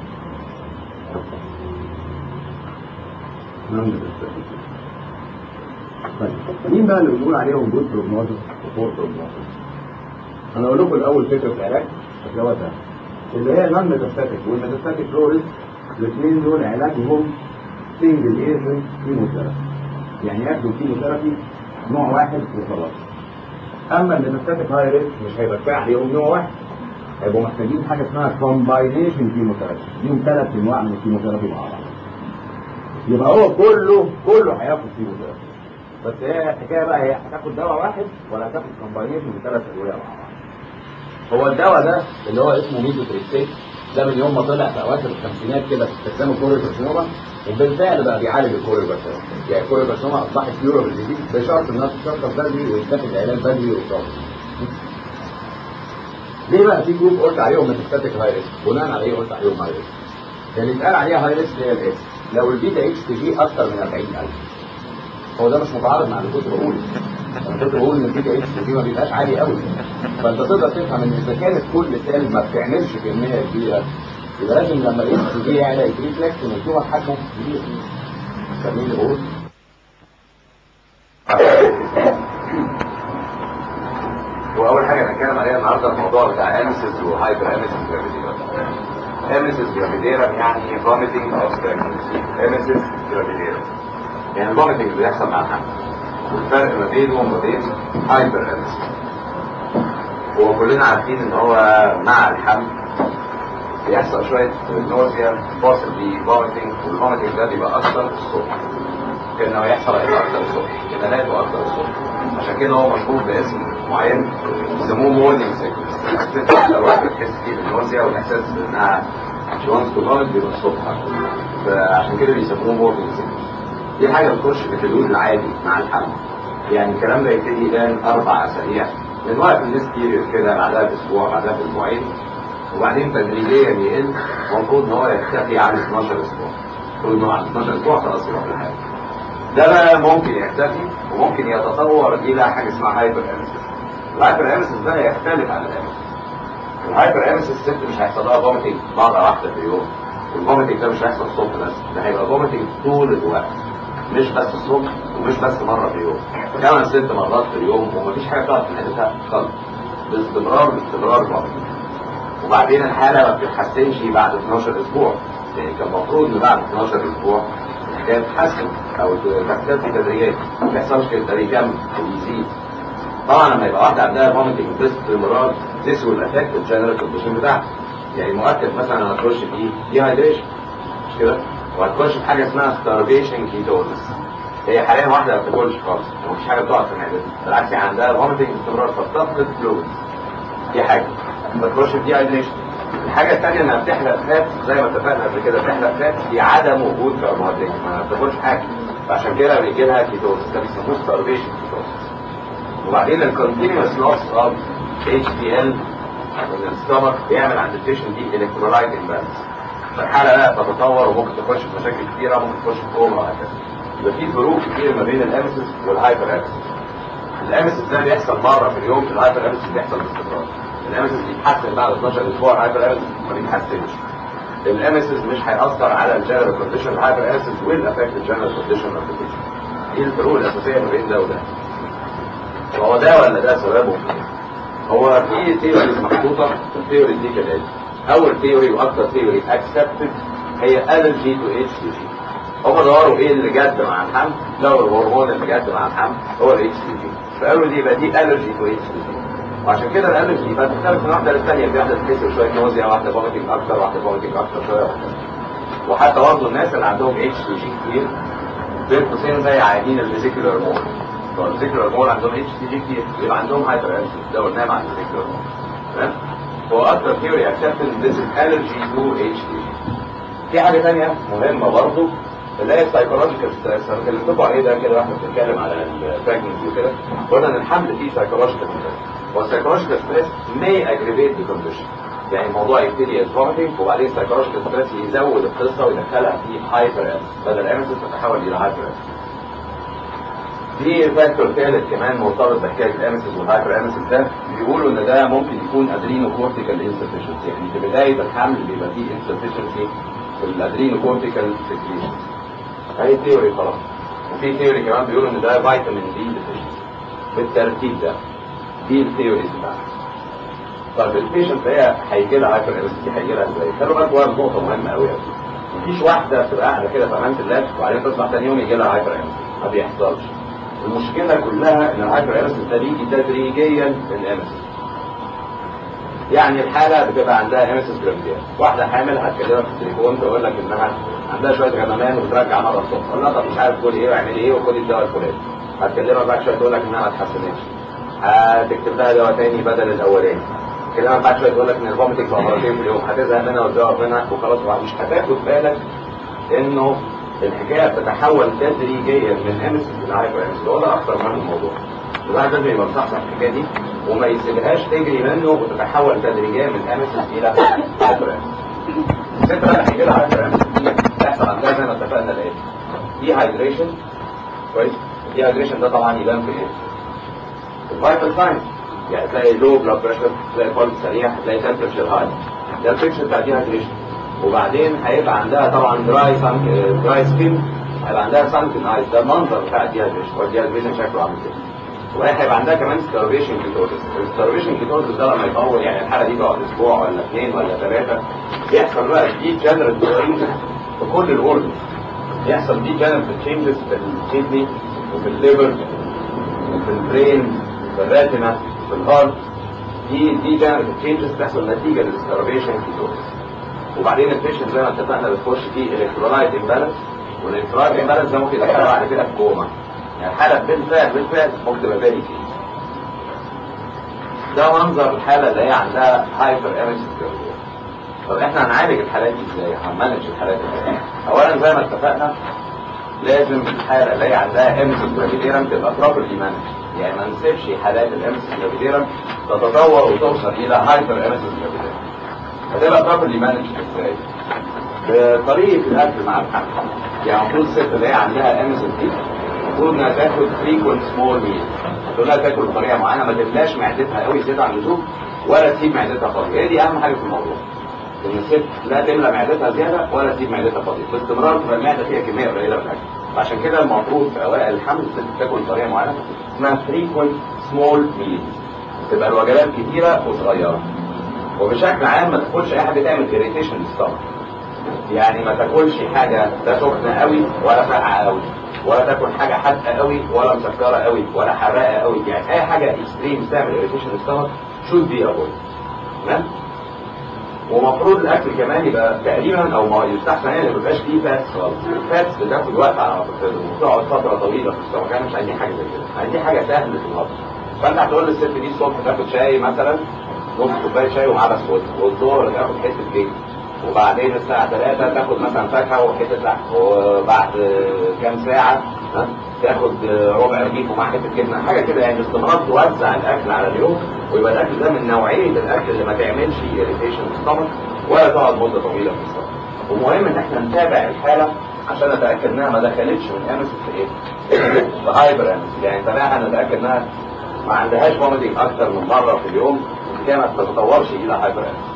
A: نون ميتاستاتيك طيب مين بقى اللي بنقول عليهم جود بروجنوز وبور بروجنوز انا اقول لكم الاول فكره العلاج اللي هو ده اللي هي نون ميتاستاتيك والميتاستاتيك لو ريسك الاثنين دول علاجهم سنجل ايجنت كيموثيرابي يعني ياخدوا كيموثيرابي نوع واحد وخلاص اما الميتاستاتيك هاي ريسك مش هيبقى كفايه عليهم نوع واحد هيبقوا محتاجين حاجه اسمها كومباينيشن كيموثيرابي ليهم ثلاث انواع من الكيموثيرابي مع بعض يبقى هو كله كله هياخد كيموثيرابي بس هي الحكايه بقى هي هتاخد دواء واحد ولا هتاخد كومباينيشن من ثلاث ادويه مع بعض هو الدواء ده اللي هو اسمه ميزوتريكسيت ده من يوم ما طلع في اواخر الخمسينات كده في استخدام الكوريوكارسينوما وبالفعل بقى بيعالج الكوريوكارسينوما يعني الكوريوكارسينوما اصبحت كيورابل ديزيز بشرط انها تشخص بدري ويتاخد علاج بدري ويصاب ليه بقى في جروب قلت عليهم ميتاستاتيك هاي ريسك بناء على ايه قلت عليهم هاي ريسك اللي اتقال عليها هاي ريسك هي الاس لو البيتا اتش تي جي اكتر من 40000 هو ده مش متعارض مع اللي كنت بقوله انا كنت بقول ان البيتا اتش تي جي ما بيبقاش عالي قوي فانت تقدر تفهم ان اذا كانت كل سيل ما بتعملش كميه كبيره يبقى لازم لما الاتش تي جي يعلى يتريفلكس ان التومر حجمه كبير فاهمين اللي بقول؟ واول حاجه هنتكلم عليها النهارده الموضوع بتاع امسس وهايبر امسس جرافيديرا امسس جرافيديرا يعني فوميتنج اوف ستاجنسي امسس جرافيديرا يعني الفوميتنج اللي بيحصل مع الحمل والفرق ما بينه وما بين هايبر امسس هو كلنا عارفين ان هو مع الحمل بيحصل شويه نوزيا possibly vomiting والفوميتنج ده بيبقى اكتر الصبح كانه يحصل هيبقى اكتر الصبح كناناته اكتر الصبح عشان كده هو مشهور باسم معين بيسموه مورنينج سيكنس لو واحد بتحس فيه بالنوزيا والاحساس انها شوانس تو فوميت بيبقى الصبح فعشان كده بيسموه مورنينج سيكنس دي حاجه بتخش في الحدود العادي مع الحمل يعني الكلام ده يبتدي يبان اربع اسابيع من وقت الناس بيريود كده بعدها باسبوع بعدها باسبوعين وبعدين تدريجيا يقل المفروض ان هو يختفي عن 12 اسبوع المفروض ان هو عن 12 اسبوع خلاص يروح لحاله ده بقى ممكن يختفي وممكن يتطور الى حاجه اسمها هايبر امسيس الهايبر امسيس ده يختلف عن الامسيس الهايبر امسيس الست مش هيحصل لها فوميتنج مره واحده في اليوم والفوميتنج ده مش هيحصل الصبح بس ده هيبقى فوميتنج طول الوقت مش بس الصبح ومش بس مره في اليوم كمان ست مرات في اليوم ومفيش حاجه بتقعد في حالتها خالص باستمرار باستمرار فوميتنج وبعدين الحاله ما بتتحسنش بعد 12 اسبوع يعني كان المفروض ان بعد 12 اسبوع الحكايه تتحسن او تختفي تدريجيا ما يحصلش كده يكمل او يزيد طبعا لما يبقى واحده عندها فوميتنج باستمرار this will affect الجنرال كونديشن بتاعها يعني مؤكد مثلا هتخش في ديهايدريشن مش كده وهتخش في حاجه اسمها ستارفيشن كيتوزس هي حاليا واحده ما بتاكلش خالص ومفيش حاجه بتقعد في معدتها بالعكس يعني عندها فوميتنج باستمرار فبتفقد فلويد دي حاجه بتخش في ديهايدريشن الحاجة الثانية انها بتحرق فات زي ما اتفقنا قبل كده بتحرق فات في عدم وجود كربوهيدرات ما بتاكلش حاجة فعشان كده بيجي لها كيتوز ده بيسموه ستارفيشن كيتوز وبعدين الكونتينوس لوس اوف اتش دي ال من الستمك بيعمل عند البيشنت دي الكترولايت امبالانس فالحالة بقى تتطور وممكن تخش في مشاكل كتيرة ممكن تخش في كوما وهكذا يبقى في فروق كتير ما بين الامسس والهايبر امسس الامسس ده بيحصل مرة في اليوم الهايبر امسس بيحصل باستمرار الامسس بيتحسن بعد 12 اسبوع الهايبر امسس ما بيتحسنش الامسس مش هيأثر على الجنرال كونديشن الهايبر امسس ويل افكت الجنرال كونديشن اوف دي الفروق الاساسيه ما بين ده وده
C: هو ده ولا ده سببه هو في ثيوريز محطوطه الثيوري دي كالاتي اول ثيوري واكثر ثيوري اكسبتد هي الرجي تو اتش سي جي هم دوروا ايه اللي جد مع الحمل لو الهرمون اللي جد مع الحمل هو الاتش سي جي فقالوا دي يبقى دي الرجي تو اتش سي جي وعشان كده الالرجي بقى بتختلف من واحده للثانيه في واحده بتحس شويه نوزيا واحده فوميتنج اكتر واحده فوميتنج اكتر شويه وحتى برضه الناس اللي عندهم اتش سي جي كتير بين قوسين زي عيانين الفيزيكال هرمون بتوع الفيزيكال هرمون عندهم اتش سي جي كتير يبقى عندهم هايبر انسيس ده قلناه مع الفيزيكال هرمون تمام هو اكتر ثيوري اكسبتنس ذيس از الرجي تو اتش سي جي في حاجه ثانيه مهمه برضه اللي هي السايكولوجيكال ستريس انا كلمتكم عليه ده كده واحنا بنتكلم على البريجنسي وكده قلنا ان الحمل فيه سايكولوجيكال ستريس والسايكولوجيكال ستريس may aggravate the condition يعني الموضوع يبتدي از vomiting وبعدين السايكولوجيكال ستريس يزود القصه ويدخلها في هايبر بدل امسس تتحول الى هايبر في فاكتور ثالث كمان مرتبط بحكايه الامسس والهايبر امسس ده بيقولوا ان ده ممكن يكون ادرينو كورتيكال انسفشنسي يعني في بدايه الحمل بيبقى فيه انسفشنسي في الادرينو كورتيكال سكريشن هي ثيوري خلاص وفي ثيوري كمان بيقولوا ان ده فيتامين دي ديفيشنسي بالترتيب ده دي الثيوريز بتاعتها طب البيشنت هي هيجي لها هايبر امسس هيجي لها ازاي؟ خلوا بالكم بقى نقطه مهمه قوي قوي مفيش واحده بتبقى قاعده كده في امانه الله وبعدين تصبح ثاني يوم يجي لها هايبر امسس ما بيحصلش المشكلة كلها ان الهايبر امسس ده بيجي تدريجيا من امسس يعني الحالة بتبقى عندها امسس جرافيتير واحدة حامل هتكلمك في التليفون تقول لك انها عندها شوية غمامان وبترجع مرة الصبح تقول لها طب مش عارف كل ايه واعمل ايه وخدي الدواء الفلاني هتكلمك بعد شوية تقول لك انها ما اتحسنتش هتكتب لها دواء تاني بدل الاولاني تكلمك بعد شوية تقول لك ان الفوميتنج بقى مرتين في اليوم هتزهق منها وتزوق منها وخلاص بقى مش هتاخد بالك انه الحكايه بتتحول تدريجيا من امس لهايبر امس هو ده اكتر من الموضوع الواحد لازم يبقى مصحصح الحكايه دي وما يسيبهاش تجري منه وتتحول تدريجيا من امس الى هايبر امس الست بقى هيجي لها هايبر امس دي بيحصل عندها زي ما اتفقنا الايه دي هايدريشن كويس دي هايدريشن ده طبعا يبان في ايه؟ في الفايتال ساينس يعني تلاقي لو بلاد بريشر تلاقي بولس سريع تلاقي تمبرتشر هاي ده البيكشر بتاع دي هايدريشن وبعدين هيبقى عندها طبعا دراي سانك دراي سكين هيبقى عندها سانكن ايز ده المنظر بتاع الديهايدريشن والديهايدريشن شكله عامل كده وهي هيبقى عندها كمان ستارفيشن كيتوزس الستارفيشن كيتوزس ده لما يطول يعني الحاله دي تقعد اسبوع ولا اثنين ولا ثلاثه بيحصل بقى دي جنرال تشينجز في كل الاورجنز بيحصل دي جنرال تشينجز في الكدني وفي الليفر وفي البرين في الراتنا في الهارت دي دي جنرال تشينجز بتحصل نتيجه للستارفيشن كيتوزس وبعدين البيشنت زي ما اتفقنا بتخش فيه الكترولايت امبالانس والالكترولايت امبالانس ده ممكن يدخلها بعد كده في كوما يعني الحاله بالفعل بالفعل ممكن تبقى فيري فيه ده منظر الحاله اللي هي عندها هايبر امس طب احنا هنعالج الحالات دي ازاي؟ هنمانج الحالات ازاي؟ اولا زي ما اتفقنا لازم الحاله اللي هي عندها امس جرافيديرم تبقى بروبرلي مانج يعني ما نسيبش حالات الامس جرافيديرم تتطور وتوصل الى هايبر امس جرافيديرم هتبقى بروبرلي مانج ازاي؟ بطريقه الاكل مع الحمل يعني المفروض الست اللي هي عندها امس دي المفروض انها تاخد فريكونت سمول ميل تقول لها تاكل بطريقه معينه ما تملاش معدتها قوي زياده عن اللزوم ولا تسيب معدتها فاضيه هي دي اهم حاجه في الموضوع ان الست لا تملى معدتها زياده ولا تسيب معدتها فاضيه باستمرار تبقى المعده فيها كميه قليله من الاكل فعشان كده المفروض في اوائل الحمل الست تاكل بطريقه معينه اسمها فريكونت سمول ميل تبقى الوجبات كتيره وصغيره وبشكل عام ما تاكلش اي حاجه تعمل اريتيشن للسtomach يعني ما تاكلش حاجه لا سخنه قوي ولا ساقعه قوي ولا تاكل حاجه حادقه قوي ولا مسكره قوي ولا حراقه قوي يعني اي حاجه اكستريم تعمل اريتيشن للسtomach شود بي افويد تمام ومفروض الاكل كمان يبقى تقريبا او ما يستحسن يعني ما يبقاش فيه فاتس خالص الفاتس بتاخد وقت على ما تتهضم وتقعد فتره طويله في السtomach احنا مش عايزين حاجه زي كده عايزين حاجه سهله في الهضم فانت هتقول للست دي الصبح تاخد شاي مثلا نص كوبايه شاي ومعاه بسكوت والظهر تاخد حته كيك وبعدين الساعة 3 تاخد مثلا فاكهة وحتة لحم وبعد كام ساعة ها تاخد ربع رغيف ومع حتة جبنة حاجة كده يعني باستمرار توزع الأكل على اليوم ويبقى الأكل ده من نوعية الأكل اللي ما تعملش اريتيشن في السtomach ولا تقعد مدة طويلة في السtomach ومهم إن احنا نتابع الحالة عشان نتأكد إنها ما دخلتش من أمس في إيه؟ في هايبر أمس يعني نتابعها نتأكد إنها ما عندهاش فوميتنج أكتر من مرة في اليوم كده ما تتطورش إلى هايبر أمس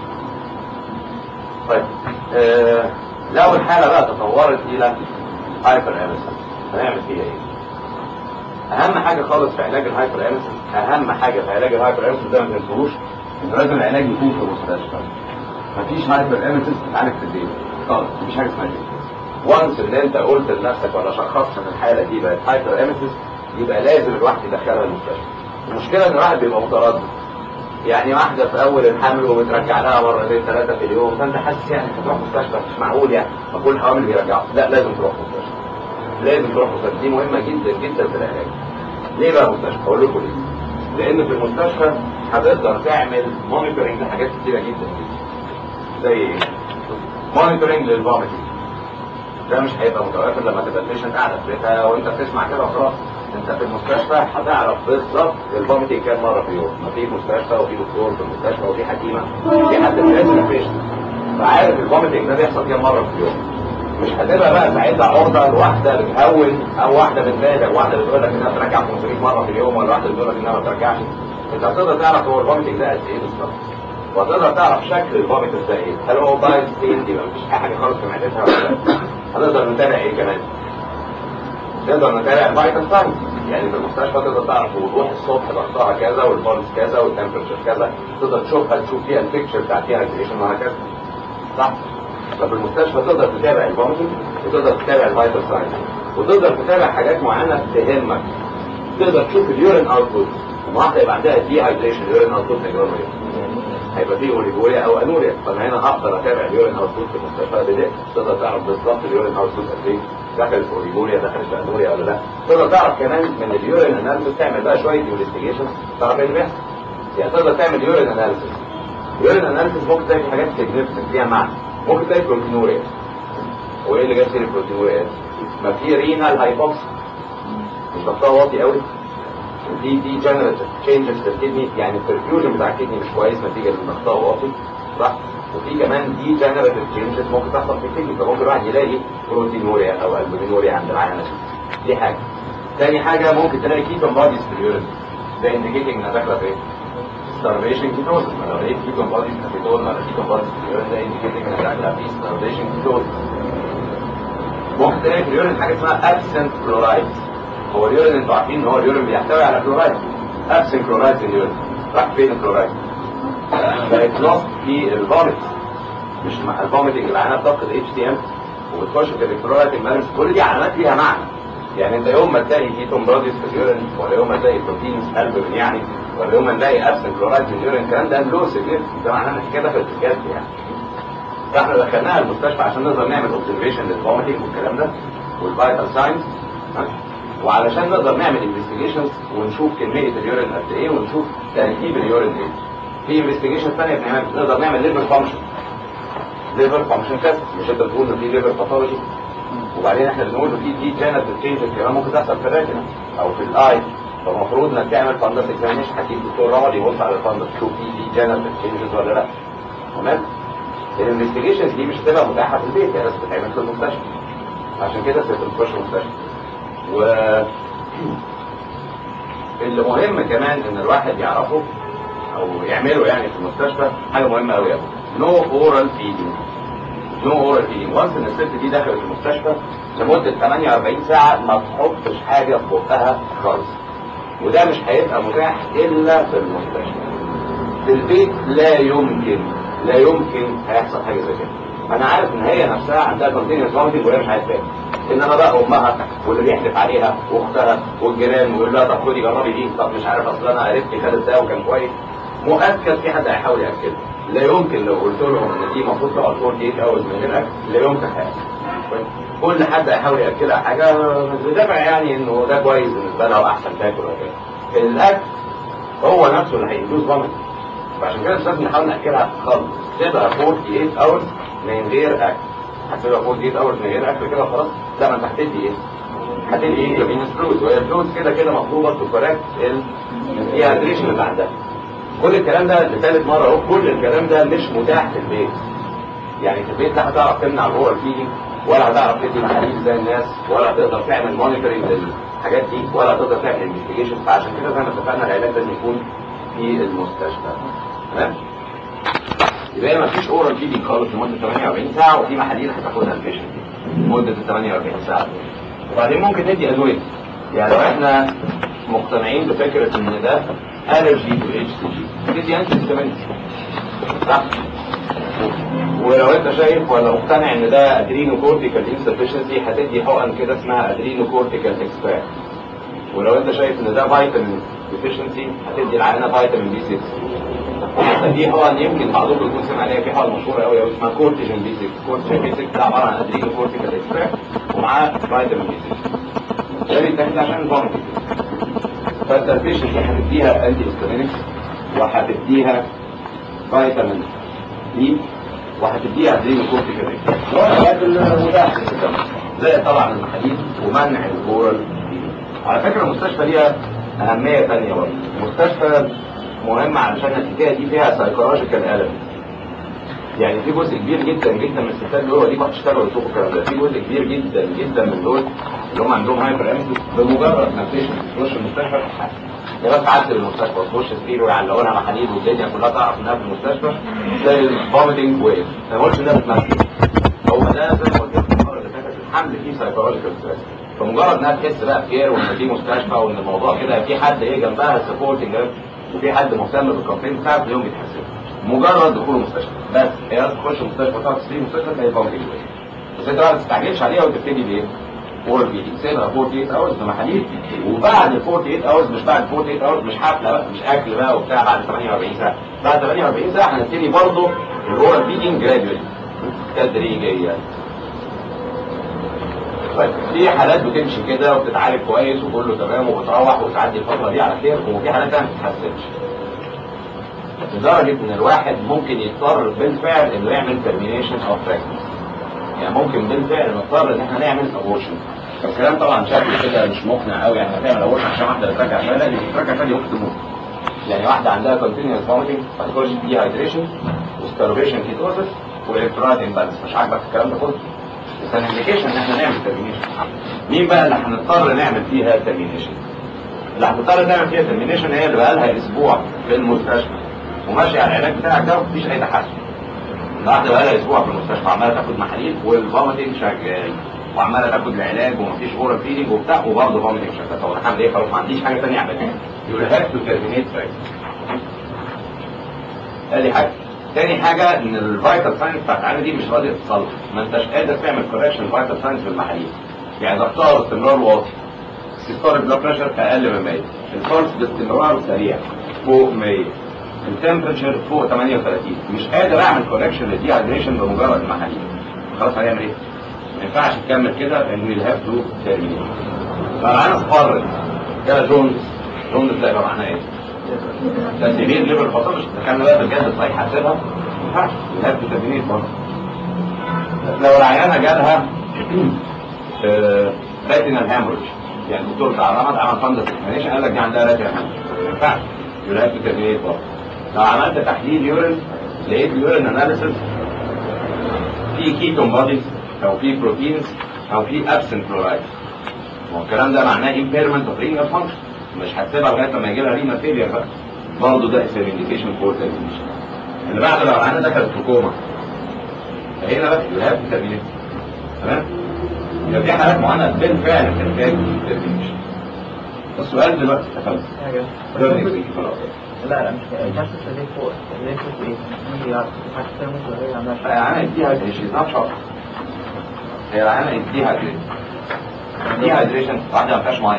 C: طيب آه لو الحالة بقى تطورت إلى هايبر امس هنعمل فيها إيه؟ اهم حاجه خالص في علاج الهايبر امسس اهم حاجه في علاج الهايبر امسس ده ما تنسوش انه لازم العلاج يكون في المستشفى مفيش هايبر امسس تتعالج في البيت خالص مفيش حاجه اسمها كده وانس ان انت قلت لنفسك ولا شخصت ان الحاله دي بقت هايبر امسس يبقى لازم الواحد يدخلها المستشفى المشكله ان الواحد بيبقى متردد يعني واحدة في أول الحمل وبترجع لها مرتين ثلاثة في اليوم فأنت حاسس يعني هتروح مستشفى مش معقول يعني ما كل الحوامل بيرجعوا لا لازم تروح مستشفى لازم تروح مستشفى دي مهمة جدا جدا في العلاج ليه بقى مستشفى؟ أقول لكم ليه لأن في المستشفى هتقدر تعمل مونيتورنج لحاجات كتيرة جدا جدا زي ايه؟ مونيتورنج للفوميتنج ده مش هيبقى متوافر لما تبقى البيشنت قاعدة في بيتها وأنت بتسمع كده وخلاص انت في المستشفى هتعرف بالظبط الفوميتنج كام مره في اليوم ما في مستشفى وفي دكتور في المستشفى وفي حكيمه وفي حد بيقاسم البيشنت فعارف الفوميتنج ده بيحصل كام مره في اليوم مش هتبقى بقى ساعتها عرضه لواحده بتهون او واحده بتبالغ واحده بتقول لك انها بترجع 500 مره في اليوم ولا واحده بتقول لك انها ما بترجعش انت هتقدر تعرف هو الفوميتنج ده قد ايه بالظبط وهتقدر تعرف شكل الفوميتنج ده ايه هل هو بايت ستين يبقى مفيش اي حاجه خالص في معدتها ولا لا هنقدر نتابع ايه كمان نقدر نتابع الفيتال ساينز يعني في المستشفى تقدر تعرف وضوح الصبح ضغطها كذا والبولس كذا والتمبرتشر كذا تقدر تشوفها تشوف فيها البيكتشر بتاعت فيها الكريشن وهكذا صح ففي المستشفى تقدر تتابع الفوميتنج وتقدر تتابع الفيتال ساينز وتقدر تتابع حاجات معينه تهمك تقدر تشوف اليورين اوتبوت واحده يبقى عندها دي هايدريشن اليورين اوتبوت هيجرى هيبقى فيه اوليجوريا او انوريا فانا هنا هقدر اتابع اليورين اوتبوت في المستشفى بدقه تقدر تعرف بالظبط اليورين اوتبوت قد ايه دخلت في اوليجوريا دخلت في انوريا ولا لا تقدر تعرف كمان من اليورين اناليسيس تعمل بقى شويه انفستيجيشن تعرف ايه اللي بيحصل يعني تقدر تعمل يورين اناليسيس يورين اناليسيس ممكن تلاقي حاجات سيجنفكت ليها معنى ممكن تلاقي بروتينوريا وايه اللي جاب سير البروتينوريا ما في رينال هايبوكس مش ضغطها واطي قوي دي دي جنريتيف تشينجز في الكدني يعني البرفيوجن بتاع الكدني مش كويس نتيجه لان ضغطها واطي صح وفي كمان دي جنريتيف تشينجز ممكن تحصل في الكدني فممكن الواحد يلاقي بروتينوريا او البومينوريا عند العيان دي حاجه تاني حاجه ممكن تلاقي كيتون بوديز في اليورين ده انديكيتنج انها داخله في ايه؟ starvation ketosis ما لو لقيت كيتون بوديز في الكيتون ولا كيتون بوديز في اليورين ده انديكيتنج انها داخله في starvation ketosis ممكن تلاقي في اليورين حاجه اسمها absent chloride هو اليورين انتوا عارفين ان هو اليورين بيحتوي على كلورايد absent chloride في اليورين راح فين الكلورايد؟ بقت لوست في الفوميت مش مع الفوميتنج العينه بتفقد اتش تي ام وبتخش في الكلورايد المالس كل دي علامات ليها معنى يعني انت يوم ما تلاقي كيتون بروديس في اليورين ولا يوم ما تلاقي بروتين قلب من يعني ولا يوم ما نلاقي ابسنت كلورايد في اليورين الكلام ده لو سيجنفكت ده معناه ان الحكايه دخلت في الجد يعني فاحنا دخلناها المستشفى عشان نقدر نعمل اوبزرفيشن للفوميتنج والكلام ده والفايتال ساينز وعلشان نقدر نعمل انفستيجيشنز ونشوف كميه اليورين قد ايه ونشوف تركيب اليورين ايه في انفستيجيشن ثانيه بنعمل نقدر نعمل ليفر فانكشن ليفر فانكشن تيست مش انت بتقول ان في ليفر باثولوجي وبعدين احنا بنقول ان في دي جينيتال تشينجز كمان ممكن تحصل في الريتنا او في الاي فالمفروض انك تعمل فاندس اكزامينشن هتجيب دكتور رمضي يبص على الفاندس تشوف في دي جينيتال تشينجز ولا لا تمام الانفستيجيشنز دي مش هتبقى متاحه في البيت هي بس بتتعمل في المستشفى عشان كده ست بتخش المستشفى و اللي مهم كمان ان الواحد يعرفه او يعمله يعني في المستشفى حاجه مهمه قوي قوي نو اورال فيدنج نو اورال فيدنج وانس ان الست دي دخلت المستشفى لمده 48 ساعه ما تحطش حاجه في بقها خالص وده مش هيبقى متاح الا في المستشفى في البيت لا يمكن لا يمكن هيحصل حاجه زي كده انا عارف ان هي نفسها عندها كونتينيوس فوميتنج وهي مش عايزه تعمل انما بقى امها واللي بيحلف عليها واختها والجيران ويقول لها طب خدي جربي دي طب مش عارف اصل انا قريبتي خدت ده وكان كويس مؤكد في حد هيحاول ياكد لا يمكن لو قلت لهم ان دي المفروض تقعد 48 اورز من غير اكل لا يمكن هيحصل كل حد هيحاول ياكلها حاجه بدافع يعني انه ده كويس بالنسبه لها واحسن تاكل وكده الاكل هو نفسه اللي هيدوس فوميت فعشان كده مش لازم نحاول ناكلها خالص سيبها 48 اورز من غير اكل هتسيبها 48 اورز من غير اكل كده خلاص لا ما انت هتدي ايه؟ هتدي ايه؟ جابينس فلويد وهي الفلويد كده كده مطلوبه تكوركت الديهايدريشن اللي عندها كل الكلام ده لثالث مره اهو كل الكلام ده مش متاح في البيت يعني في البيت لا هتعرف تمنع الاورال فيدنج ولا هتعرف تدي محاليل زي الناس ولا هتقدر تعمل مونيتورنج للحاجات دي ولا هتقدر تعمل انفستيجيشن فعشان كده زي ما اتفقنا العلاج لازم يكون في المستشفى تمام يبقى ما فيش اورال فيدنج خالص لمده 48 ساعه وفي محاليل هتاخدها البيشنت لمده 48 ساعه وبعدين ممكن ندي ادويه يعني لو احنا مقتنعين بفكره ان ده الرجي تو اتش سي جي دي انتي هيستامينز صح ولو انت شايف ولا مقتنع ان ده ادرينو كورتيكال انسفشنسي هتدي حقن كده اسمها ادرينو كورتيكال اكسباكت ولو انت شايف ان ده فيتامين ديفيشنسي هتدي العينه فيتامين بي 6 دي حقن يمكن بعضكم يكون سمع عليها في حقن مشهوره قوي قوي اسمها كورتيجين بي 6 كورتيجين بي 6 ده عباره عن ادرينو كورتيكال اكسباكت ومعاه فيتامين بي 6 ده بيتاخد عشان الفوميتنج فانت البيشنت هتديها انتي هيستامينكس وهتديها فيتامين دي وهتديها ادرينو كورتيكال اكسباكت هو الحاجات المتاحه زي طبعا المحاليل ومنع الاورال على فكرة المستشفى ليها أهمية ثانية برضه المستشفى مهمة علشان الحكاية دي فيها سايكولوجيكال ألم يعني في جزء كبير جدا جدا من الستات دول ودي هتشتغل وتشوفوا الكلام ده في جزء كبير جدا جدا من دول اللي هم عندهم هايبر امسيس بمجرد ما البيشنت تخش المستشفى يا بس تعدي المستشفى وتخش سرير ويعلقوا لها محاليل والدنيا كلها تعرف انها في المستشفى تلاقي الفوميتنج وقف ما بقولش انها بتمثل هو ده زي ما قلت لكم المره اللي فاتت الحمل فيه سايكولوجيكال ستريس فمجرد انها تحس بقى بخير وان دي مستشفى وان الموضوع كده في حد ايه جنبها سبورتنج وفي حد مهتم بالكامبين بتاعها تلاقيهم بيتحسنوا مجرد دخول المستشفى بس هي تخش المستشفى تقعد تسيب المستشفى تلاقي فوميتنج بس انت بقى ما تستعجلش عليها وتبتدي بايه؟ اورال فيدنج سيبها 48 اورز بمحاليل وبعد ال 48 اورز مش بعد 48 اورز مش حفله بقى مش اكل بقى وبتاع بعد 48 ساعه بعد 48 ساعه هنبتدي برضه الاورال فيدنج جراديولي تدريجيا طيب في حالات بتمشي كده وبتتعالج كويس وكله تمام وبتروح وتعدي الفتره دي على خير وفي حالات ثانيه ما بتتحسنش لدرجه ان الواحد ممكن يضطر بالفعل انه يعمل ترمينيشن اوف براكتس يعني ممكن بالفعل نضطر ان احنا نعمل ابورشن الكلام طبعا شكله كده مش مقنع قوي يعني هتعمل ابورشن عشان واحده ترجع فعلا اللي ترجع فعلا ممكن تموت يعني واحده عندها كونتينيوس فوميتنج هتخش دي هايدريشن وستارفيشن كيتوسس والكترولايت امبالانس مش عاجبك الكلام ده كله بس الانديكيشن ان احنا نعمل ترمينيشن مين بقى اللي هنضطر نعمل فيها ترمينيشن اللي هنضطر نعمل فيها ترمينيشن هي اللي بقى لها اسبوع في المستشفى وماشي على العلاج بتاعك ده ومفيش اي تحسن واحده بقى لها اسبوع في المستشفى عماله تاخد محاليل والفوميتنج شغال وعماله تاخد العلاج ومفيش اورال فيدنج وبتاع وبرضه فوميتنج شغال طب انا هعمل ايه خلاص ما عنديش حاجه ثانيه اعملها يقول هاف تو ترمينيت ادي حاجه تاني حاجة ان الفيتال ساينس بتاعت العينة دي مش راضية تتصلح ما انتش قادر تعمل كوريكشن فيتال ساينس بالمحاليل يعني ضغطها باستمرار واطي سيستوليك بلاد بريشر اقل من 100 الفولس باستمرار سريع فوق 100 التمبريتشر فوق 38 مش قادر اعمل كوريكشن للديهايدريشن بمجرد المحاليل خلاص هيعمل ايه؟ ما ينفعش تكمل كده ان ويل هاف تو تيرمينيت فالعينة اصفرت كده جونز جونز ده يبقى معناه ايه؟ تسليمين ليفر باثولوجي دخلنا بقى بجد صحيح حاسبها ما ينفعش لها فيتامينات برضه لو العيانه جالها ريتينال هامورج يعني الدكتور بتاع رمض عمل فندس اكسبلانيشن قال لك دي عندها ريتينال هامورج ما ينفعش يبقى لها فيتامينات برضه لو عملت تحليل يورين لقيت اليورين اناليسيس في كيتون بوديز او في بروتينز او في ابسنت كلورايد والكلام ده معناه امبيرمنت اوف رينال فانكشن مش هتسيبها لغايه لما يجي لها رينا فيلير بقى برضه ده اسم انديكيشن فور ترمينيشن اللي بعد لو العيانه دخلت في كوما فهنا بقى الهاب ترمينيشن تمام يبقى في حالات معينه بالفعل بتحتاج ترمينيشن السؤال دلوقتي تفهم
B: لا لا مش نفس اللي فوق اللي فوق ايه؟ دي حتى ممكن ايه عملها
C: العيانه يديها هيدريشن not شرط هي العيانه يديها هيدريشن يديها هيدريشن واحده ما فيهاش ميه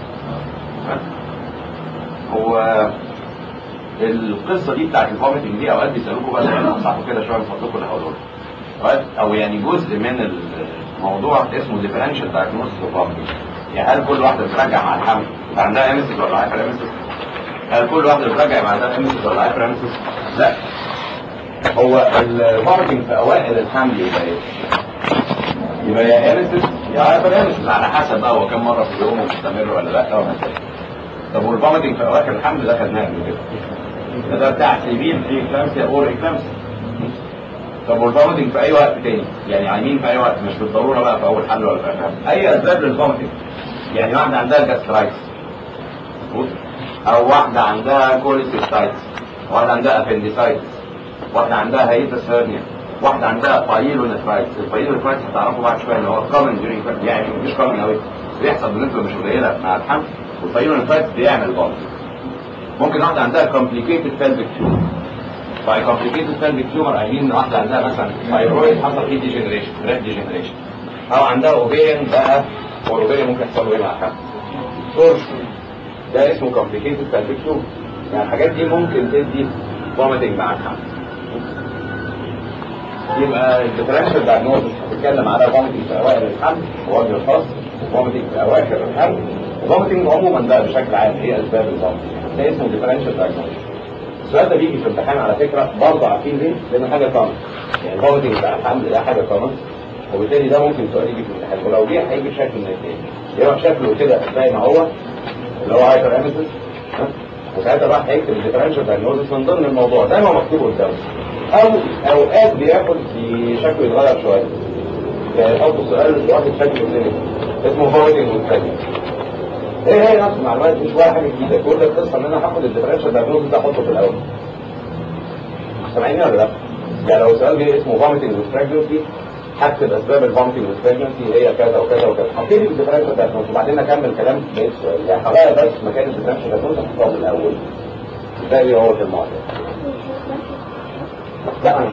C: هو القصه دي بتاعت الفوميتنج دي اوقات بيسالوكوا بقى سؤال انصحكم كده شويه من فضلكم اللي هقوله اوقات او يعني جزء من الموضوع اسمه ديفرنشال دايجنوستس اوف فوميتنج يعني هل كل واحده بتراجع مع الحمل يبقى عندها امسس ولا هايبر امسس؟ هل كل واحده بتراجع يبقى عندها امسس ولا هايبر امسس؟ لا هو الفوميتنج في اوائل الحمل يبقى ايه؟ يبقى يا امسس يا هايبر امسس على حسب بقى هو كم مره في اليوم ومستمر ولا لا وهكذا طب والفوميتنج في اواخر الحمل ده خدناه قبل كده ده بتاع سيبين في اكلامسيا اور اكلامسيا طب والفوميتنج في اي وقت تاني يعني عايمين في اي وقت مش بالضروره بقى في اول حمل ولا في اخر حمل اي اسباب للفوميتنج يعني واحده عندها جاسترايتس او واحده عندها كوليسيستايتس واحده عندها ابنديسايتس واحده عندها هيتس هيرنيا واحده عندها بايلونيفرايتس البايلونيفرايتس هتعرفوا بعد شويه ان هو كومن ديورينج يعني مش كومن قوي بيحصل بنسبه مش قليله مع الحمل والبايلونيفرايتس بيعمل برضه ممكن واحده عندها كومبليكيتد pelvic tumor باي كومبليكيتد pelvic tumor I mean واحده عندها مثلا ثايرويد حصل فيه ديجنريشن ريد ديجنريشن او عندها اوبيريان بقى والاوبيريان ممكن يحصل له ايه مع الحمل تورشن ده اسمه complicated pelvic tumor يعني الحاجات دي ممكن تدي vomiting مع الحمل يبقى الديفرنشال دايجنوستس هتتكلم على vomiting في اوائل الحمل ووجه الخاص vomiting في اواخر الحمل vomiting عموما بقى بشكل عام ايه اسباب الvomiting ده اسمه differential diagnosis السؤال ده بيجي في الامتحان على فكره برضه عارفين ليه؟ لانه حاجه كومن يعني الvomiting بتاع الحمل ده حاجه كومن وبالتالي ده ممكن سؤال يجي في الامتحان ولو جه هيجي بشكل من الاثنين يا اما شكله كده زي ما هو اللي هو هايبر اميسيس وساعتها راح هيكتب الديفرنشال دايجنوزس من ضمن الموضوع زي ما مكتوب قدامه او اوقات بياخد شكله يتغير شويه يعني يحط سؤال واخد شكل كلينيكي اسمه فويدنج والثاني هي هي نفس المعلومات مش ولا حاجه جديده كل القصه ان انا هاخد الديفرنشال دايجنوزس ده احطه في الاول سامعيني ولا لا؟ يعني لو سؤال جه اسمه فوميتنج وستراجنسي هكتب اسباب الفوميتنج وستراجنسي هي كذا وكذا وكذا حطيت الديفرنشال دايجنوزس وبعدين اكمل كلام بقيه السؤال يعني هغير بس مكان الديفرنشال دايجنوزس احطه في الاول زي هو في المعطيات لا